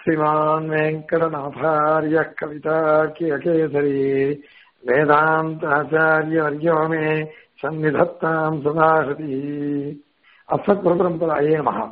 श्रीमान् वेङ्कटनाथार्यः कवितार्कियकेसरी वेदान्ताचार्यवर्यो मे सन्निधत्ताम् सदाहति அசத்பரம்பராயே மகா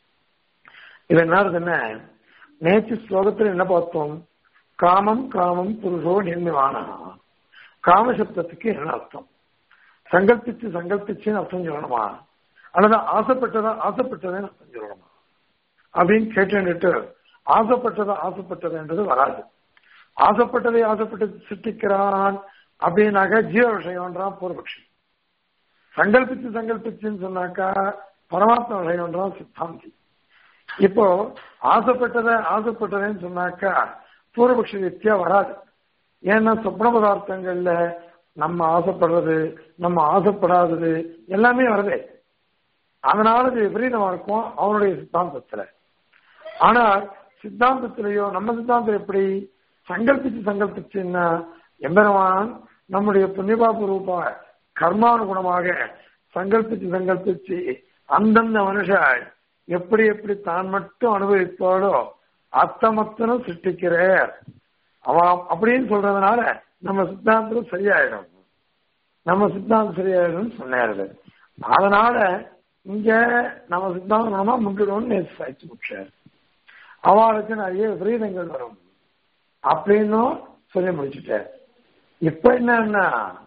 இது என்ன இருக்குன்னா நேற்று ஸ்லோகத்தில் என்ன பார்த்தோம் காமம் காமம் புருஷோ நிர்மிவானா காமசப்தத்துக்கு என்ன அர்த்தம் சங்கல்பிச்சு சங்கல்பிச்சுன்னு அர்த்தம் சொல்லணுமா அல்லது ஆசைப்பட்டதா ஆசைப்பட்டதேன்னு அர்த்தம் சொல்லணுமா அப்படின்னு கேட்டுட்டு ஆசைப்பட்டதா ஆசைப்பட்டதுன்றது வராது ஆசைப்பட்டதை ஆசைப்பட்டு சிருஷ்டிக்கிறான் அப்படின்னாக்கா ஜீவ விஷயம்ன்றான் பூர்வபக்ஷி சங்கல்பிச்சு சங்கல்பிச்சுன்னு சொன்னாக்கா பரமாத்மா விஷயம்ன்றான் சித்தாந்தி இப்போ ஆசைப்பட்டதை ஆசைப்பட்டதைன்னு சொன்னாக்கா பூர்வபக்ஷ வித்தியா வராது ஏன்னா சொப்ன பதார்த்தங்கள்ல நம்ம ஆசைப்படுறது நம்ம ஆசைப்படாதது எல்லாமே வருதே அதனால இது விபரீதமா இருக்கும் அவனுடைய சித்தாந்தத்துல ஆனால் சித்தாந்தத்திலேயோ நம்ம சித்தாந்தம் எப்படி சங்கல்பிச்சு சங்கல்பிச்சுன்னா எம்பெருமான் நம்முடைய புண்ணியபாபு ரூபா கர்மானுகுணமாக சங்கல்பிச்சு சங்கல்பிச்சு அந்தந்த மனுஷன் எப்படி எப்படி தான் மட்டும் அனுபவிப்பாளோ அத்தமத்தனும் சிருஷ்டிக்கிறார் அவன் அப்படின்னு சொல்றதுனால நம்ம சித்தாந்தம் சரியாயிடும் நம்ம சித்தாந்தம் சரியாயிடும் சொன்னாரு அதனால இங்க நம்ம சித்தாந்தம் நம்ம முன்னிடுவோம்னு நேற்று சாய்ச்சி முடிச்சார் அவளுக்கு நிறைய விபரீதங்கள் வரும் அப்படின்னும் சொல்லி முடிச்சுட்டார் இப்ப என்னன்னா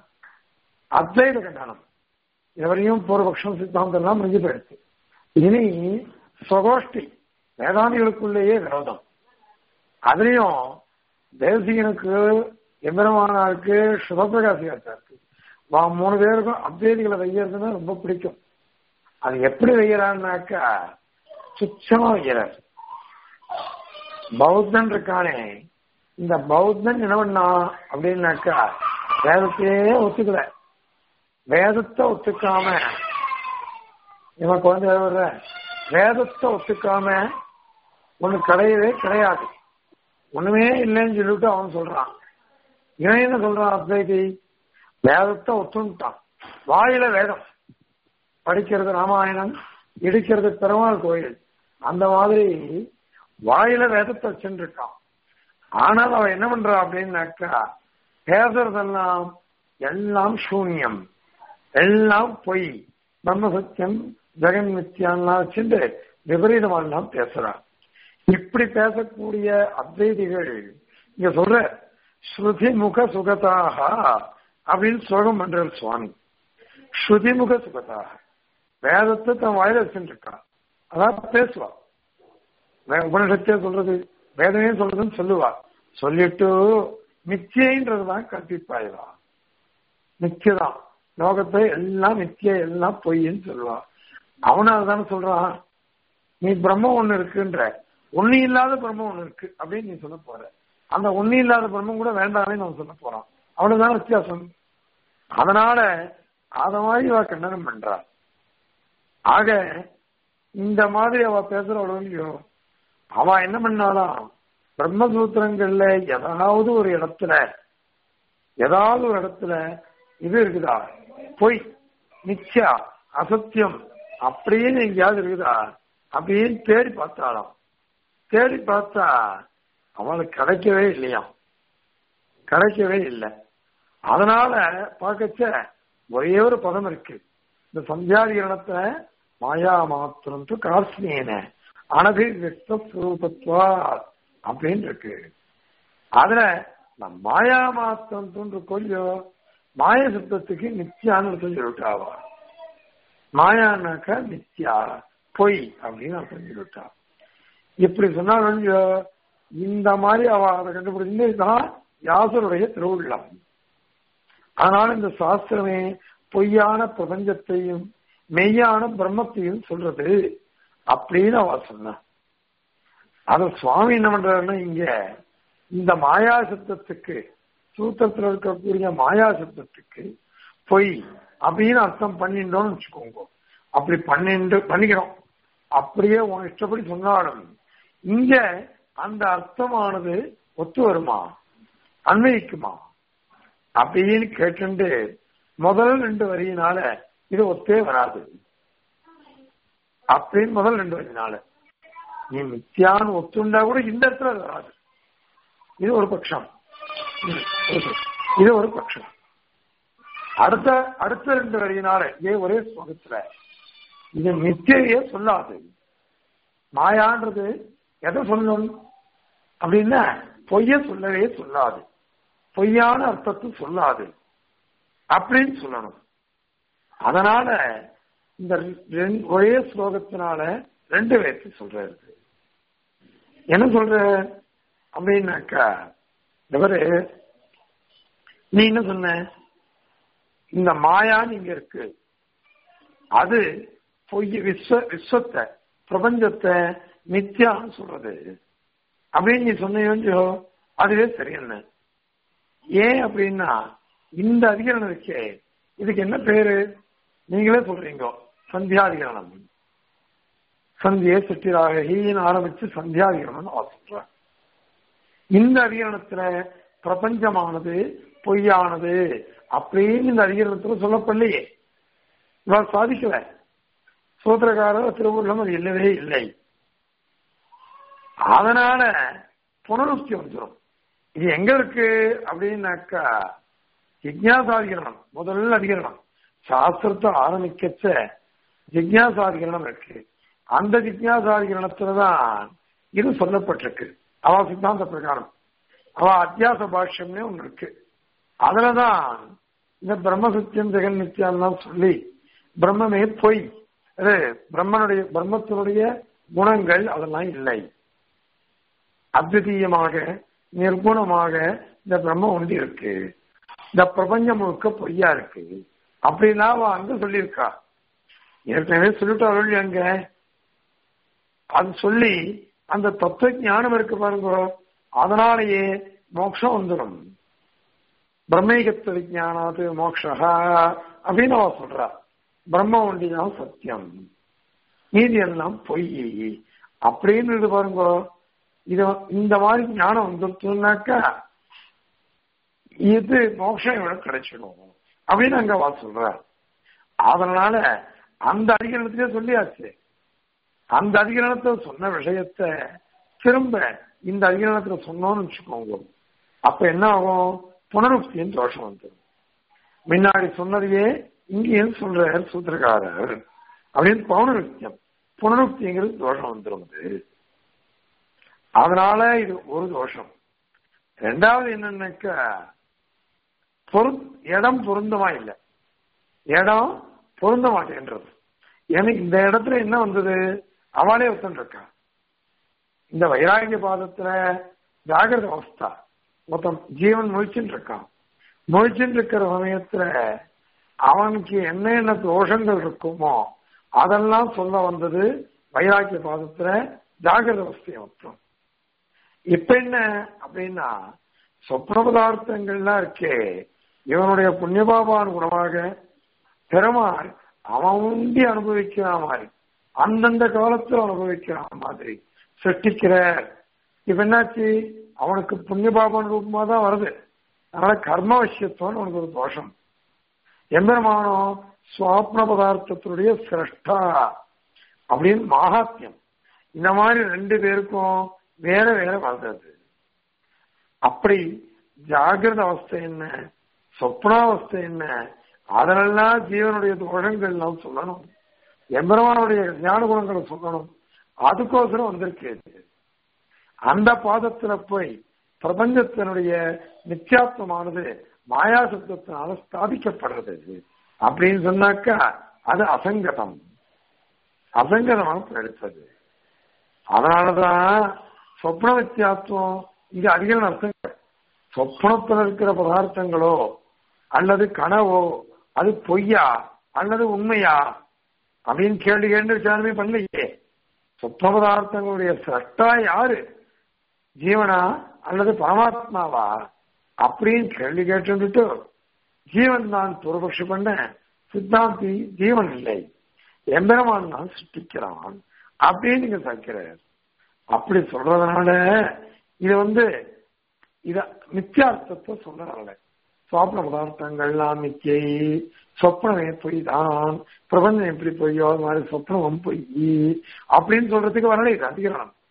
அத்வைத கண்டனம் எவரையும் பூர்வபக்ஷம் சித்தாந்தம் எல்லாம் முடிஞ்சு போயிடுச்சு இனி சுகோஷ்டி வேதாந்திகளுக்குள்ளேயே விரோதம் அதுலயும் தேசிகனுக்கு எம்பெருமானாருக்கு சுபபிரகாசிகாச்சாருக்கு வா மூணு பேருக்கும் அத்வைதிகளை வைக்கிறதுன்னா ரொம்ப பிடிக்கும் அது எப்படி வைக்கிறான்னாக்கா சுச்சமா வைக்கிறார் பௌத்தன் இருக்கானே இந்த பௌத்தன் என்ன பண்ணா அப்படின்னாக்கா வேதத்தையே ஒத்துக்கல வேதத்தை ஒத்துக்காம இவன் குழந்தை வர்ற வேதத்தை ஒத்துக்காம ஒண்ணு கிடையவே கிடையாது ஒண்ணுமே இல்லைன்னு சொல்லிட்டு அவன் சொல்றான் இவன் என்ன சொல்றான் அத்வைதி வேதத்தை ஒத்துட்டான் வாயில வேதம் படிக்கிறது ராமாயணம் இடிக்கிறது பெருமாள் கோயில் அந்த மாதிரி வாயில வேதத்தை வச்சுருக்கான் ஆனால் அவன் என்ன பண்றான் அப்படின்னாக்கா பேசுறதெல்லாம் எல்லாம் சூன்யம் எல்லாம் பொய் பிரம்ம சத்தியம் ஜெகன் மித்தியான்லாம் வச்சுட்டு விபரீதமானலாம் பேசுறான் இப்படி பேசக்கூடிய அத்வைதிகள் இங்க சொல்ற ஸ்ருதி முக சுகதாக அப்படின்னு சுகம் பண்றார் சுவாமி ஸ்ருதி முக சுகதாக வேதத்தை தன் வாயில வச்சுருக்கான் அதான் பேசுவா உபனிஷத்தே சொல்றது வேதமே சொல்றதுன்னு சொல்லுவா சொல்லிட்டு மித்தியன்றதுதான் கற்பிப்பாய்வா மித்தியதான் லோகத்தை எல்லாம் மித்திய எல்லாம் பொய்ன்னு சொல்லுவா அவனால தானே சொல்றான் நீ பிரம்மம் ஒண்ணு இருக்குன்ற ஒண்ணு இல்லாத பிரம்மம் ஒண்ணு இருக்கு அப்படின்னு நீ சொல்ல போற அந்த ஒண்ணு இல்லாத பிரம்மம் கூட வேண்டாமே நம்ம சொல்ல போறான் அவ்வளவுதான் வித்தியாசம் அதனால அத மாதிரி அவ கண்டனம் பண்றா ஆக இந்த மாதிரி அவ பேசுறவளோ இல்லையோ அவ என்ன பண்ணாலாம் பிரம்மசூத்திரங்கள்ல ஏதாவது ஒரு இடத்துல ஏதாவது ஒரு இடத்துல இது இருக்குதா பொய் நிச்சயா அசத்தியம் அப்படின்னு எங்கேயாவது இருக்குதா அப்படின்னு தேடி பார்த்தாலாம் தேடி பார்த்தா அவளுக்கு கிடைக்கவே இல்லையாம் கிடைக்கவே இல்லை அதனால பார்க்கச்ச ஒரே ஒரு பதம் இருக்கு இந்த சந்தியாதிகரணத்துல மாயா மாத்திரம் கார்ஸ்னேன அனபிவியக்தஸ்வரூபத்வா அப்படின்னு இருக்கு அதுல நம் மாயா மாத்திரம் கொஞ்சம் மாய சப்தத்துக்கு நித்தியான்னு அர்த்தம் சொல்லிவிட்டாவா மாயானாக்கா நித்யா பொய் அப்படின்னு அர்த்தம் சொல்லிவிட்டா இப்படி சொன்னால் இந்த மாதிரி அவ அதை கண்டுபிடிச்சு இதுதான் யாசருடைய திருவுள்ளம் அதனால இந்த சாஸ்திரமே பொய்யான பிரபஞ்சத்தையும் மெய்யான பிரம்மத்தையும் சொல்றது அப்படின்னு அவ சொன்ன அத சுவாமி என்ன பண்றாருன்னா இங்க இந்த மாயா சப்தத்துக்கு சூத்திரத்தில் இருக்கக்கூடிய மாயா சப்தத்துக்கு பொய் அப்படின்னு அர்த்தம் பண்ணிட்டோம்னு வச்சுக்கோங்க அப்படி பண்ணிட்டு பண்ணிக்கிறோம் அப்படியே உன் இஷ்டப்படி சொன்னாலும் இங்க அந்த அர்த்தமானது ஒத்து வருமா அன்வயிக்குமா அப்படின்னு கேட்டு முதல் ரெண்டு வரியினால இது ஒத்தே வராது அப்படின்னு முதல் ரெண்டு வரியினால நீ மித்தியான்னு ஒத்துண்டா கூட இந்த இடத்துல அது வராது இது ஒரு பட்சம் இது ஒரு பட்சம் அடுத்த அடுத்த ரெண்டு வரியினால இதே ஒரே ஸ்லோகத்துல இது மித்தியையே சொல்லாது மாயான்றது எதை சொல்லணும் அப்படின்னா பொய்ய சொல்லவே சொல்லாது பொய்யான அர்த்தத்தை சொல்லாது அப்படின்னு சொல்லணும் அதனால இந்த ரெண்டு- ஒரே ஸ்லோகத்தினால ரெண்டு பேர்த்து சொல்றாரு என்ன சொல்ற அப்படின்னாக்கா இவரு நீ என்ன சொன்ன இந்த மாயான்னு இங்க இருக்கு அது பொய் விஸ்வ விஸ்வத்தை பிரபஞ்சத்தை மித்யான்னு சொல்றது அப்படின்னு நீ சொன்னியோ அதுவே சரி என்ன ஏன் அப்படின்னா இந்த அதிகரணம் இருக்கே இதுக்கு என்ன பேரு நீங்களே சொல்றீங்க சந்தியாதிகரணம் சந்தியே சிட்டிராக ஹீன்னு ஆரம்பிச்சு சந்தியாதிகரணம் அவ சொல்றான் இந்த அதிகரணத்துல பிரபஞ்சமானது பொய்யானது அப்படின்னு இந்த அதிகரணத்துல சொல்லப்படலையே இவர் சாதிக்கல சூத்திரக்காரர் திருவுள்ளம் அது இல்லவே இல்லை அதனால புனருக்தி வந்துடும் இது எங்க இருக்கு அப்படின்னாக்கா ஜிக்யாசாதிகரணம் முதல்ல அதிகரணம் சாஸ்திரத்தை ஆரம்பிக்கச்ச ஜிக்யாசாதிகரணம் இருக்கு அந்த ஜிக்யாசாதிகரணத்துலதான் இது சொல்லப்பட்டிருக்கு அவ சித்தாந்த பிரகாரம் அவ அத்தியாச பாஷ்யம்னே ஒண்ணு இருக்கு அதுலதான் இந்த பிரம்ம சத்தியம் ஜெகன் நித்தியம் சொல்லி பிரம்மமே பொய் அது பிரம்மனுடைய பிரம்மத்தினுடைய குணங்கள் அதெல்லாம் இல்லை அத்விதீயமாக நிர்குணமாக இந்த பிரம்மம் ஒன்று இருக்கு இந்த பிரபஞ்சம் முழுக்க பொய்யா இருக்கு அப்படின்னா அவ அங்க சொல்லியிருக்கா ஏற்கனவே சொல்லிட்டு அங்க அது சொல்லி அந்த தத்துவ ஞானம் இருக்கு பாருங்க அதனாலேயே மோட்சம் வந்துடும் பிரம்மேகத்த விஜானாது மோக்ஷா அப்படின்னு அவ சொல்றா பிரம்ம ஒண்டிதான் சத்தியம் மீதி எல்லாம் பொய் அப்படின்னு இது பாருங்க இது இந்த மாதிரி ஞானம் வந்துருச்சுனாக்கா இது மோட்சம் இவனுக்கு கிடைச்சிடும் அப்படின்னு அங்க அவ சொல்ற அதனால அந்த அதிகரணத்திலே சொல்லியாச்சு அந்த அதிகரணத்தை சொன்ன விஷயத்த திரும்ப இந்த அதிகரணத்துல சொன்னோம்னு வச்சுக்கோங்க அப்ப என்ன ஆகும் புனருக்தியின் தோஷம் வந்துடும் முன்னாடி சொன்னதையே இங்கேயும் சொல்றார் சூத்திரக்காரர் அப்படின்னு பௌனருக்தியம் புனருக்திங்கிறது தோஷம் வந்துடும் அது அதனால இது ஒரு தோஷம் ரெண்டாவது என்னன்னாக்கா பொரு இடம் பொருந்தமா இல்லை இடம் பொருந்த மாட்டேன்றது எனக்கு இந்த இடத்துல என்ன வந்தது அவளே ஒருத்தன் இருக்கா இந்த வைராகிய பாதத்துல ஜாகிரத அவஸ்தா மொத்தம் ஜீவன் முழிச்சுட்டு இருக்கான் முழிச்சுட்டு இருக்கிற சமயத்துல அவனுக்கு என்ன என்ன தோஷங்கள் இருக்குமோ அதெல்லாம் சொல்ல வந்தது வைராக்கிய பாதத்துல ஜாகிரத அவஸ்தையை மொத்தம் இப்ப என்ன அப்படின்னா சொப்ன பதார்த்தங்கள்லாம் இருக்கே இவனுடைய புண்ணியபாபான் குணமாக பெருமாள் அவன் உண்டி அனுபவிக்கிற மாதிரி அந்தந்த காலத்தில் அனுபவிக்கிற மாதிரி சிருஷ்டிக்கிற இப்ப என்னாச்சு அவனுக்கு புண்ணியபாபன் ரூபமா தான் வருது அதனால கர்ம விஷயத்தோன்னு அவனுக்கு ஒரு தோஷம் எம்பெருமானோ சுவாப்ன பதார்த்தத்தினுடைய சிரஷ்டா அப்படின்னு மகாத்மியம் இந்த மாதிரி ரெண்டு பேருக்கும் வேற வேற வந்தது அப்படி ஜாகிரத அவஸ்தை என்ன சொப்னாவஸ்தை என்ன அதனெல்லாம் ஜீவனுடைய தோஷங்கள் எல்லாம் சொல்லணும் எம்பெருமானுடைய ஞான குணங்களை சொல்லணும் அதுக்கோசரம் வந்திருக்கு அந்த பாதத்துல போய் பிரபஞ்சத்தினுடைய நித்தியாத்வமானது மாயா சப்தத்தினால ஸ்தாபிக்கப்படுறது அப்படின்னு சொன்னாக்கா அது அசங்கதம் அசங்கதமாக எடுத்தது அதனாலதான் சொப்ன வித்தியாசம் இங்க அதிகம் அர்த்தம் சொப்னத்தில் இருக்கிற பதார்த்தங்களோ அல்லது கனவோ அது பொய்யா அல்லது உண்மையா அப்படின்னு கேள்வி கேட்டு விசாரணை பண்ணலையே சொப்ன பதார்த்தங்களுடைய சட்டா யாரு ஜீவனா அல்லது பரமாத்மாவா அப்படின்னு கேள்வி கேட்டு ஜீவன் தான் துறபக்ஷி பண்ண சித்தாந்தி ஜீவன் இல்லை எம்பெருமான் தான் சிருஷ்டிக்கிறான் அப்படின்னு நீங்க சக்கிறார் அப்படி சொல்றதுனால இது வந்து இத மித்தியார்த்தத்தை சொல்றதுனால சுவாப்ன பதார்த்தங்கள்லாம் மித்தியை சொப்னமே பொய் தான் பிரபஞ்சம் எப்படி பொய்யோ அது மாதிரி சொப்னமும் பொய் அப்படின்னு சொல்றதுக்கு வரல இது அதிகரணம்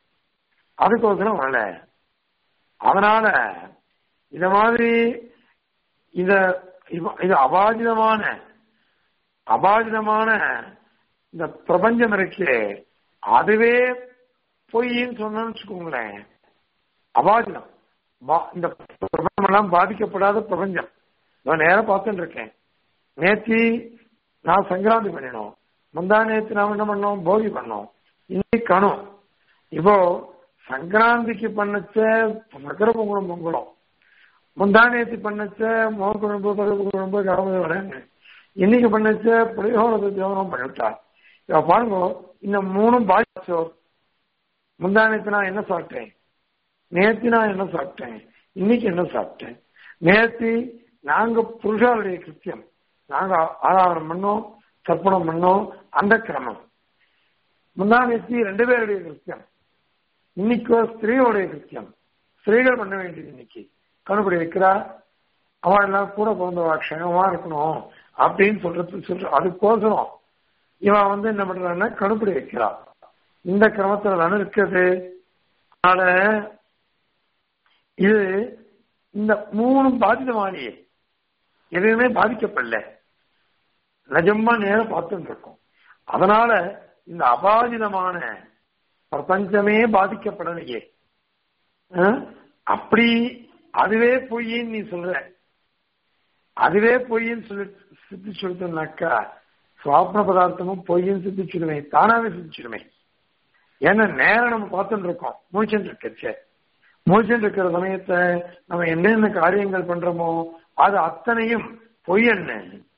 அதுக்கோசரம் வரல அதனால இந்த மாதிரி இத இவ- இது அபாஜிதமான அபாஜிதமான இந்த பிரபஞ்சம் இருக்கே அதுவே பொய்ன்னு சொன்னோம்னு வச்சுக்கோங்களேன் அபாஜிதம் பா- இந்த பிரபஞ்சம் எல்லாம் பாதிக்கப்படாத பிரபஞ்சம் நான் நேரம் பார்த்துட்டு இருக்கேன் நேத்தி நான் சங்கராந்தி பண்ணினோம் முந்தா நேத்து நாம் என்ன பண்ணோம் போகி பண்ணோம் இன்னைக்கு கணும் இப்போ சங்கராந்திக்கு பண்ணச்ச சக்கர பொங்கலும் பொங்கலும் முந்தா நேத்து பண்ணச்ச மோர் குழம்பு பருப்பு குழம்பு கரம்பு வரேன்னு இன்னைக்கு பண்ணச்ச புளியோரத்தை தேவனம் பண்ணிவிட்டா இப்ப பாருங்க இந்த மூணும் பாதிச்சோ முந்தா நேத்து நான் என்ன சாப்பிட்டேன் நேத்து நான் என்ன சாப்பிட்டேன் இன்னைக்கு என்ன சாப்பிட்டேன் நேத்து நாங்க புருஷாளுடைய கிருத்தியம் நாங்க ஆராதனம் பண்ணோம் தர்ப்பணம் பண்ணோம் அந்த கிரமம் முந்தா நேத்து ரெண்டு பேருடைய கிருத்தியம் இன்னைக்கோ ஸ்திரீயோடைய கிருத்தியம் ஸ்திரீகள் பண்ண வேண்டியது இன்னைக்கு கணுபடி வைக்கிறா அவன் எல்லாம் கூட பிறந்தவா க்ஷேமமா இருக்கணும் அப்படின்னு சொல்றது சொல்ற அதுக்கோசரம் இவன் வந்து என்ன பண்றான்னா கணுப்படி வைக்கிறா இந்த கிரமத்துல தானே இருக்குது அதனால இது இந்த மூணு பாதிதமானியே எதுவுமே பாதிக்கப்படல நிஜமா நேரம் பார்த்துட்டு இருக்கோம் அதனால இந்த அபாதிதமான பிரபஞ்சமே பாதிக்கப்படலையே அஹ், அப்படி அதுவே பொய்ன்னு நீ சொல்ற அதுவே பொய்ன்னு சொல்லி சித்தி சொல்லிட்டோம்னாக்கா சுவாப்ன பதார்த்தமும் பொய்ன்னு சித்திச்சுடுமே தானாவே சித்திச்சுடுமே ஏன்னா நேரம் நம்ம பார்த்துட்டு இருக்கோம் முழிச்சுட்டு இருக்கச்சே முழிச்சுட்டு இருக்கிற சமயத்தை நம்ம என்னென்ன காரியங்கள் பண்றோமோ அது அத்தனையும் பொய்யன்னு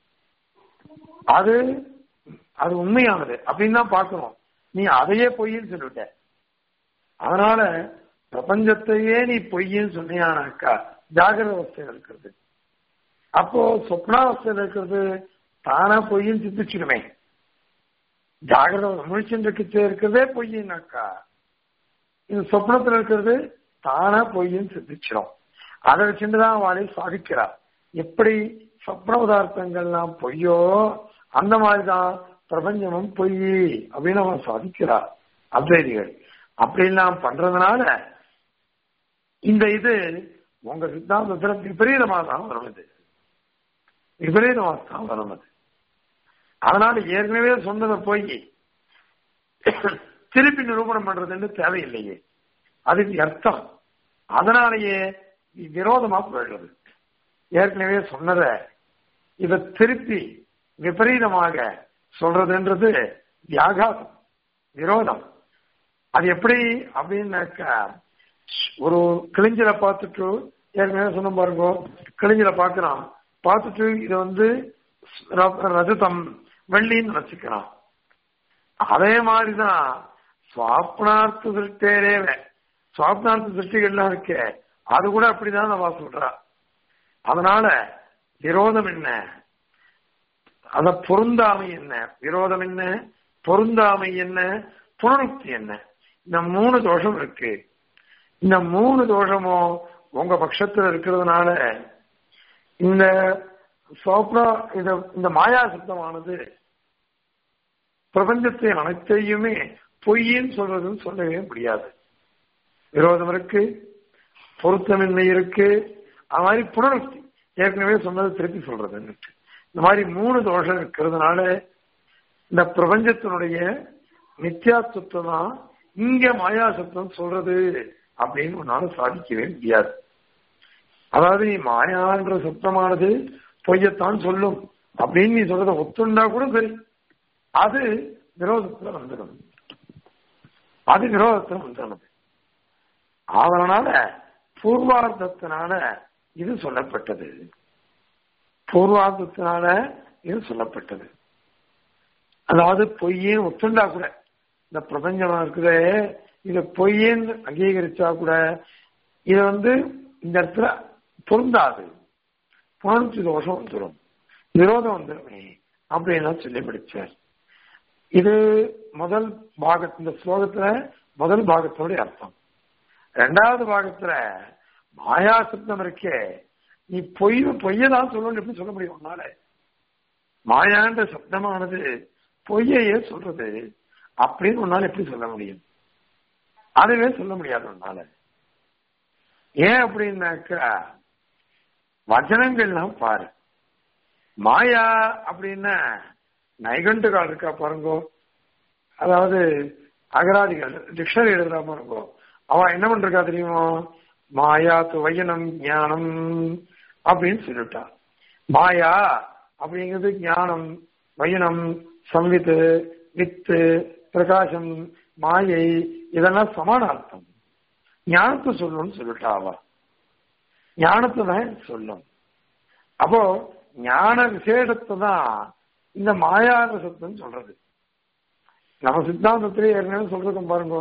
அது அது உண்மையானது அப்படின்னு தான் பார்க்கணும் நீ அதையே பொய்ன்னு சொல்லிவிட்ட அதனால பிரபஞ்சத்தையே நீ பொய்ன்னு சொன்னியானாக்கா ஜாகிரத அவஸ்தையில் இருக்கிறது அப்போ சொப்னாவஸ்தையில் இருக்கிறது தானா பொய்ன்னு சித்திச்சிடுமே ஜாகிரத முழிச்சுட்டு இருக்கச்சே இருக்கிறதே பொய்னாக்கா இந்த சொப்னத்துல இருக்கிறது தானா பொய்ன்னு சித்திச்சிடும் அதை வச்சுட்டு தான் அவளை சாதிக்கிறார் எப்படி சொப்ன பதார்த்தங்கள்லாம் பொய்யோ அந்த மாதிரிதான் பிரபஞ்சமும் பொய் அப்படின்னு அவன் சாதிக்கிறார் அத்வைதிகள் அப்படிலாம் பண்றதுனால இந்த இது உங்க சித்தாந்தத்துல விபரீதமாக தான் வரும் இது விபரீதமாக தான் வரும் அது அதனால ஏற்கனவே சொன்னதை போய் திருப்பி நிரூபணம் பண்றதுன்னு தேவையில்லையே அதுக்கு அர்த்தம் அதனாலேயே விரோதமா போயிடுறது ஏற்கனவே சொன்னதை இதை திருப்பி விபரீதமாக சொல்றதுன்றது வியாகாசம் விரோதம் அது எப்படி அப்படின்னாக்கா ஒரு கிழிஞ்சலை பார்த்துட்டு ஏற்கனவே சொன்ன பாருங்க கிழிஞ்சலை பார்க்கிறான் பார்த்துட்டு இதை வந்து ர- ரஜதம் வெள்ளின்னு வச்சுக்கிறான் அதே மாதிரிதான் சுவாப்னார்த்த திருஷ்டேரேவ சுவாப்னார்த்த திருஷ்டிகள்லாம் இருக்கே அது கூட அப்படிதான் நம்ம சொல்றா அதனால விரோதம் என்ன அத பொருந்தாமை என்ன விரோதம் என்ன பொருந்தாமை என்ன புனருக்தி என்ன இந்த மூணு தோஷம் இருக்கு இந்த மூணு தோஷமும் உங்க பட்சத்துல இருக்கிறதுனால இந்த சோப்ரா இந்த இந்த மாயா சித்தமானது பிரபஞ்சத்தை அனைத்தையுமே பொய்ன்னு சொல்றதுன்னு சொல்லவே முடியாது விரோதம் இருக்கு பொருத்தமின்மை இருக்கு அது மாதிரி புனருக்தி ஏற்கனவே சொன்னது திருப்பி சொல்றதுன்னு இந்த மாதிரி மூணு தோஷம் இருக்கிறதுனால இந்த பிரபஞ்சத்தினுடைய நித்தியாத்துவம் தான் இங்க மாயா சத்தம் சொல்றது அப்படின்னு உன்னால சாதிக்கவே முடியாது அதாவது நீ மாயான்ற சத்தமானது பொய்யத்தான் சொல்லும் அப்படின்னு நீ சொல்றத ஒத்துண்டா கூட சரி அது விரோதத்துல வந்துடும் அது விரோதத்துல வந்துடும் அதனால பூர்வார்த்தத்தினால இது சொல்லப்பட்டது பூர்வார்த்தத்தினால இது சொல்லப்பட்டது அதாவது பொய்யேன்னு ஒத்துண்டா கூட இந்த பிரபஞ்சமா இருக்குதே இத பொய்யேன்னு அங்கீகரிச்சா கூட இது வந்து இந்த இடத்துல பொருந்தாது புணர்ச்சி தோஷம் வந்துடும் விரோதம் வந்துடுமே அப்படின்னு சொல்லி படிச்சார் இது முதல் பாக இந்த ஸ்லோகத்துல முதல் பாகத்தோடைய அர்த்தம் ரெண்டாவது பாகத்துல மாயா சப்தம் இருக்கே நீ பொய் பொய்யதான் சொல்லணும் எப்படி சொல்ல முடியும் உன்னால மாயான்ற சப்தமானது பொய்யையே சொல்றது அப்படின்னு உன்னால எப்படி சொல்ல முடியும் அதுவே சொல்ல முடியாது உன்னால ஏன் அப்படின்னாக்கா வச்சனங்கள்லாம் பாரு மாயா அப்படின்னா நைகண்டுகால் இருக்கா பாருங்கோ அதாவது அகராதிகள் டிக்ஷனரி எழுதுறா பாருங்கோ அவ என்ன பண்றா தெரியுமோ மாயா துவையனம் ஞானம் அப்படின்னு சொல்லிட்டா மாயா அப்படிங்கிறது ஞானம் வயனம் சம்வித்து வித்து பிரகாசம் மாயை இதெல்லாம் சமான அர்த்தம் ஞானத்தை சொல்லணும்னு சொல்லிட்டா அவ ஞானத்தை தான் சொல்லும் அப்போ ஞான விசேஷத்தை தான் இந்த மாயாக சத்தம் சொல்றது நம்ம சித்தாந்தத்திலே ஏற்கனவே சொல்றதும் பாருங்க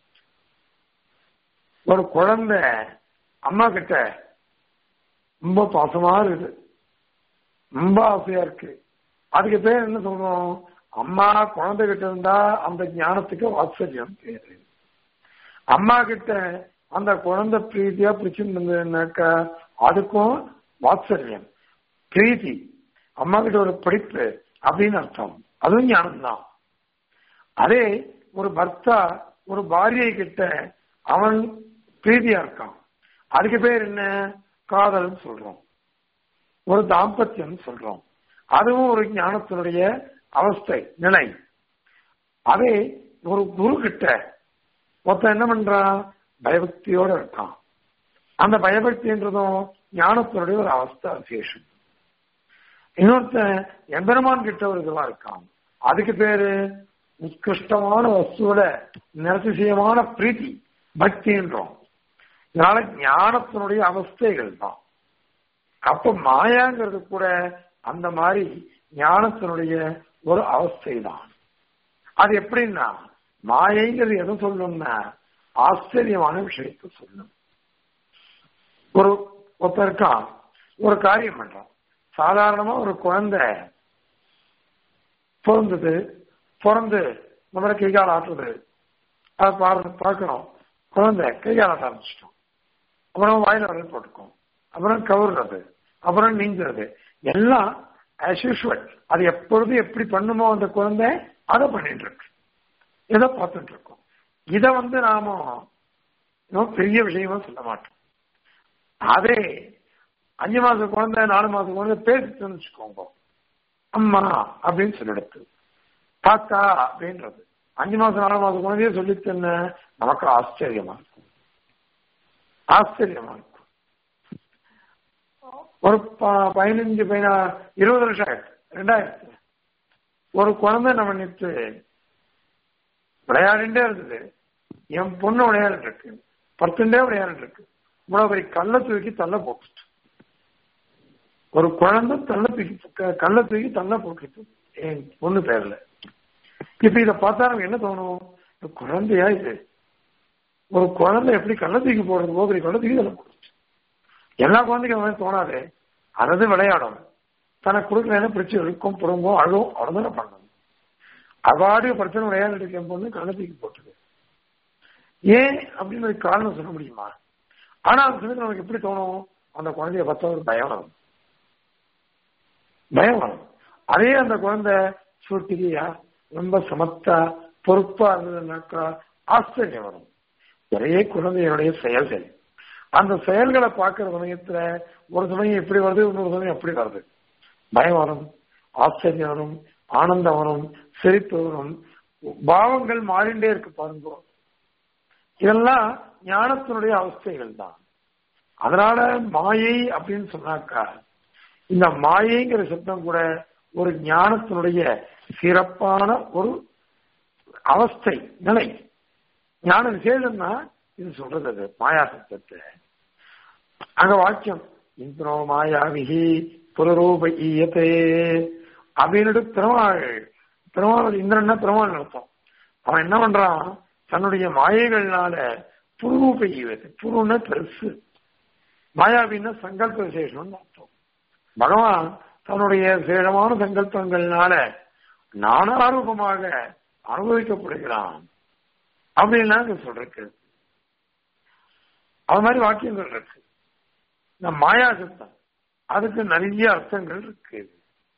ஒரு குழந்தை அம்மா கிட்ட ரொம்ப பாசமா இருக்குது ரொம்ப ஆசையா இருக்கு அதுக்கு பேர் என்ன சொல்றோம் அம்மா குழந்தை கிட்ட இருந்தா அந்த ஞானத்துக்கு வாத்சல்யம் பேரு அம்மா கிட்ட அந்த குழந்தை பிரீதியா பிடிச்சிருந்ததுனாக்கா அதுக்கும் வாத்சல்யம் பிரீதி அம்மா கிட்ட ஒரு படிப்பு அப்படின்னு அர்த்தம் அதுவும் ஞானம் தான் அதே ஒரு பர்த்தா ஒரு பாரியை கிட்ட அவன் பிரீதியா இருக்கான் அதுக்கு பேர் என்ன காதல்னு சொல்றோம் ஒரு தாம்பத்தியம் சொல்றோம் அதுவும் ஒரு ஞானத்தினுடைய அவஸ்தை நிலை அதே ஒரு குரு கிட்ட மொத்தம் என்ன பண்றான் பயபக்தியோட இருக்கான் அந்த பயபக்தின்றதும் ஞானத்தினுடைய ஒரு அவஸ்தை விசேஷம் இன்னொருத்தன் எம்பெருமான் கிட்ட ஒரு இதுவா இருக்கான் அதுக்கு பேரு உத்கிருஷ்டமான வஸ்துவோட நிரதிசயமான பிரீத்தி பக்தின்றோம் இதனால ஞானத்தினுடைய அவஸ்தைகள் தான் அப்ப மாயாங்கிறது கூட அந்த மாதிரி ஞானத்தினுடைய ஒரு அவஸ்தை தான் அது எப்படின்னா மாயைங்கிறது எதை சொல்லணும்னா ஆச்சரியமான விஷயத்தை சொல்லும் ஒரு ஒருத்தர் இருக்கான் ஒரு காரியம் பண்றான் சாதாரணமா ஒரு குழந்தை பிறந்தது பிறந்து நம்மள கை கால் ஆட்டுறது அதை பார்க்கணும் குழந்தை கை கால் ஆட்ட ஆரம்பிச்சிட்டோம் அப்புறம் வாயில வரல் போட்டுக்கும் அப்புறம் கவுறது அப்புறம் நீங்கிறது எல்லாம் ஆஸ் யூஷுவல் அது எப்பொழுதும் எப்படி பண்ணுமோ அந்த குழந்தை அதை பண்ணிட்டு இருக்கு இதை பார்த்துட்டு இருக்கோம் இதை வந்து நாம இன்னும் பெரிய விஷயமா சொல்ல மாட்டோம் அதே அஞ்சு மாசம் குழந்தை நாலு மாசம் குழந்தை பேசிட்டு வச்சுக்கோங்க அம்மா அப்படின்னு சொல்லிடுத்து தாத்தா அப்படின்றது அஞ்சு மாசம் நாலு மாசம் குழந்தைய சொல்லித்தன நமக்கு ஆச்சரியமா இருக்கும் ஆச்சரியமா இருக்கும் ஒரு பதினஞ்சு பதினா இருபது வருஷம் ஆயிடுச்சு ரெண்டாயிரத்து ஒரு குழந்தை நம்ம நித்து விளையாடிட்டே இருந்தது என் பொண்ணு விளையாடிட்டு இருக்கு பத்துண்டே விளையாடிட்டு இருக்கு இவ்வளவு பெரிய கல்ல தூக்கி தள்ள போட்டுச்சு ஒரு குழந்தை தள்ள தூக்கி கல்ல தூக்கி தள்ள போட்டுச்சு என் பொண்ணு பேர்ல இப்ப இத பார்த்தா நமக்கு என்ன தோணும் குழந்தையா இது ஒரு குழந்தை எப்படி கள்ள தூக்கி போடுறது போது கள்ள தூக்கி தள்ள போட்டுச்சு எல்லா குழந்தைக்கும் அந்த மாதிரி தோணாது அதாவது விளையாடும் தனக்கு கொடுக்கலன்னு பிடிச்சி இருக்கும் புறம்போ அழும் அவ்வளவுதானே பண்ணணும் அவாடு பிரச்சனை விளையாடிட்டு இருக்க பொண்ணு கள்ள தூக்கி போட்டுது ஏன் அப்படின்னு ஒரு காரணம் சொல்ல முடியுமா ஆனா அந்த சமயத்தில் நமக்கு எப்படி தோணும் அந்த குழந்தைய பார்த்தா ஒரு பயம் வரும் பயம் வரும் அதே அந்த குழந்தை சுட்டியா ரொம்ப சமத்தா பொறுப்பா இருந்ததுனாக்கா ஆச்சரியம் வரும் ஒரே குழந்தையினுடைய செயல்கள் அந்த செயல்களை பார்க்கிற சமயத்துல ஒரு சமயம் எப்படி வருது இன்னொரு சமயம் எப்படி வருது பயம் வரும் ஆச்சரியம் வரும் ஆனந்தம் வரும் சிரிப்பு வரும் பாவங்கள் மாறிண்டே இருக்கு பாருங்க இதெல்லாம் ஞானத்தினுடைய அவஸ்தைகள் தான் அதனால மாயை அப்படின்னு சொன்னாக்கா இந்த மாயைங்கிற சப்தம் கூட ஒரு ஞானத்தினுடைய சிறப்பான ஒரு அவஸ்தை நிலை ஞான விசேஷம்னா இது சொல்றது அது மாயா சப்தத்தை அங்க வாக்கியம் இந்திரோ மாயாவிகி புலரூப ஈயத்தே அப்படின்னு திருமாள் திருமாவளி இந்திரன்னா திருமால் நடத்தும் அவன் என்ன பண்றான் தன்னுடைய மாயைகள்னால புருரூப ஈவது புருன்னா பெருசு மாயாவின்னா சங்கல்ப விசேஷம்னு அர்த்தம் பகவான் தன்னுடைய சேடமான சங்கல்பங்கள்னால நானாரூபமாக அனுபவிக்கப்படுகிறான் அப்படின்னா சொல்றக்கு அது மாதிரி வாக்கியங்கள் இருக்கு இந்த மாயா சத்தம் அதுக்கு நிறைய அர்த்தங்கள் இருக்கு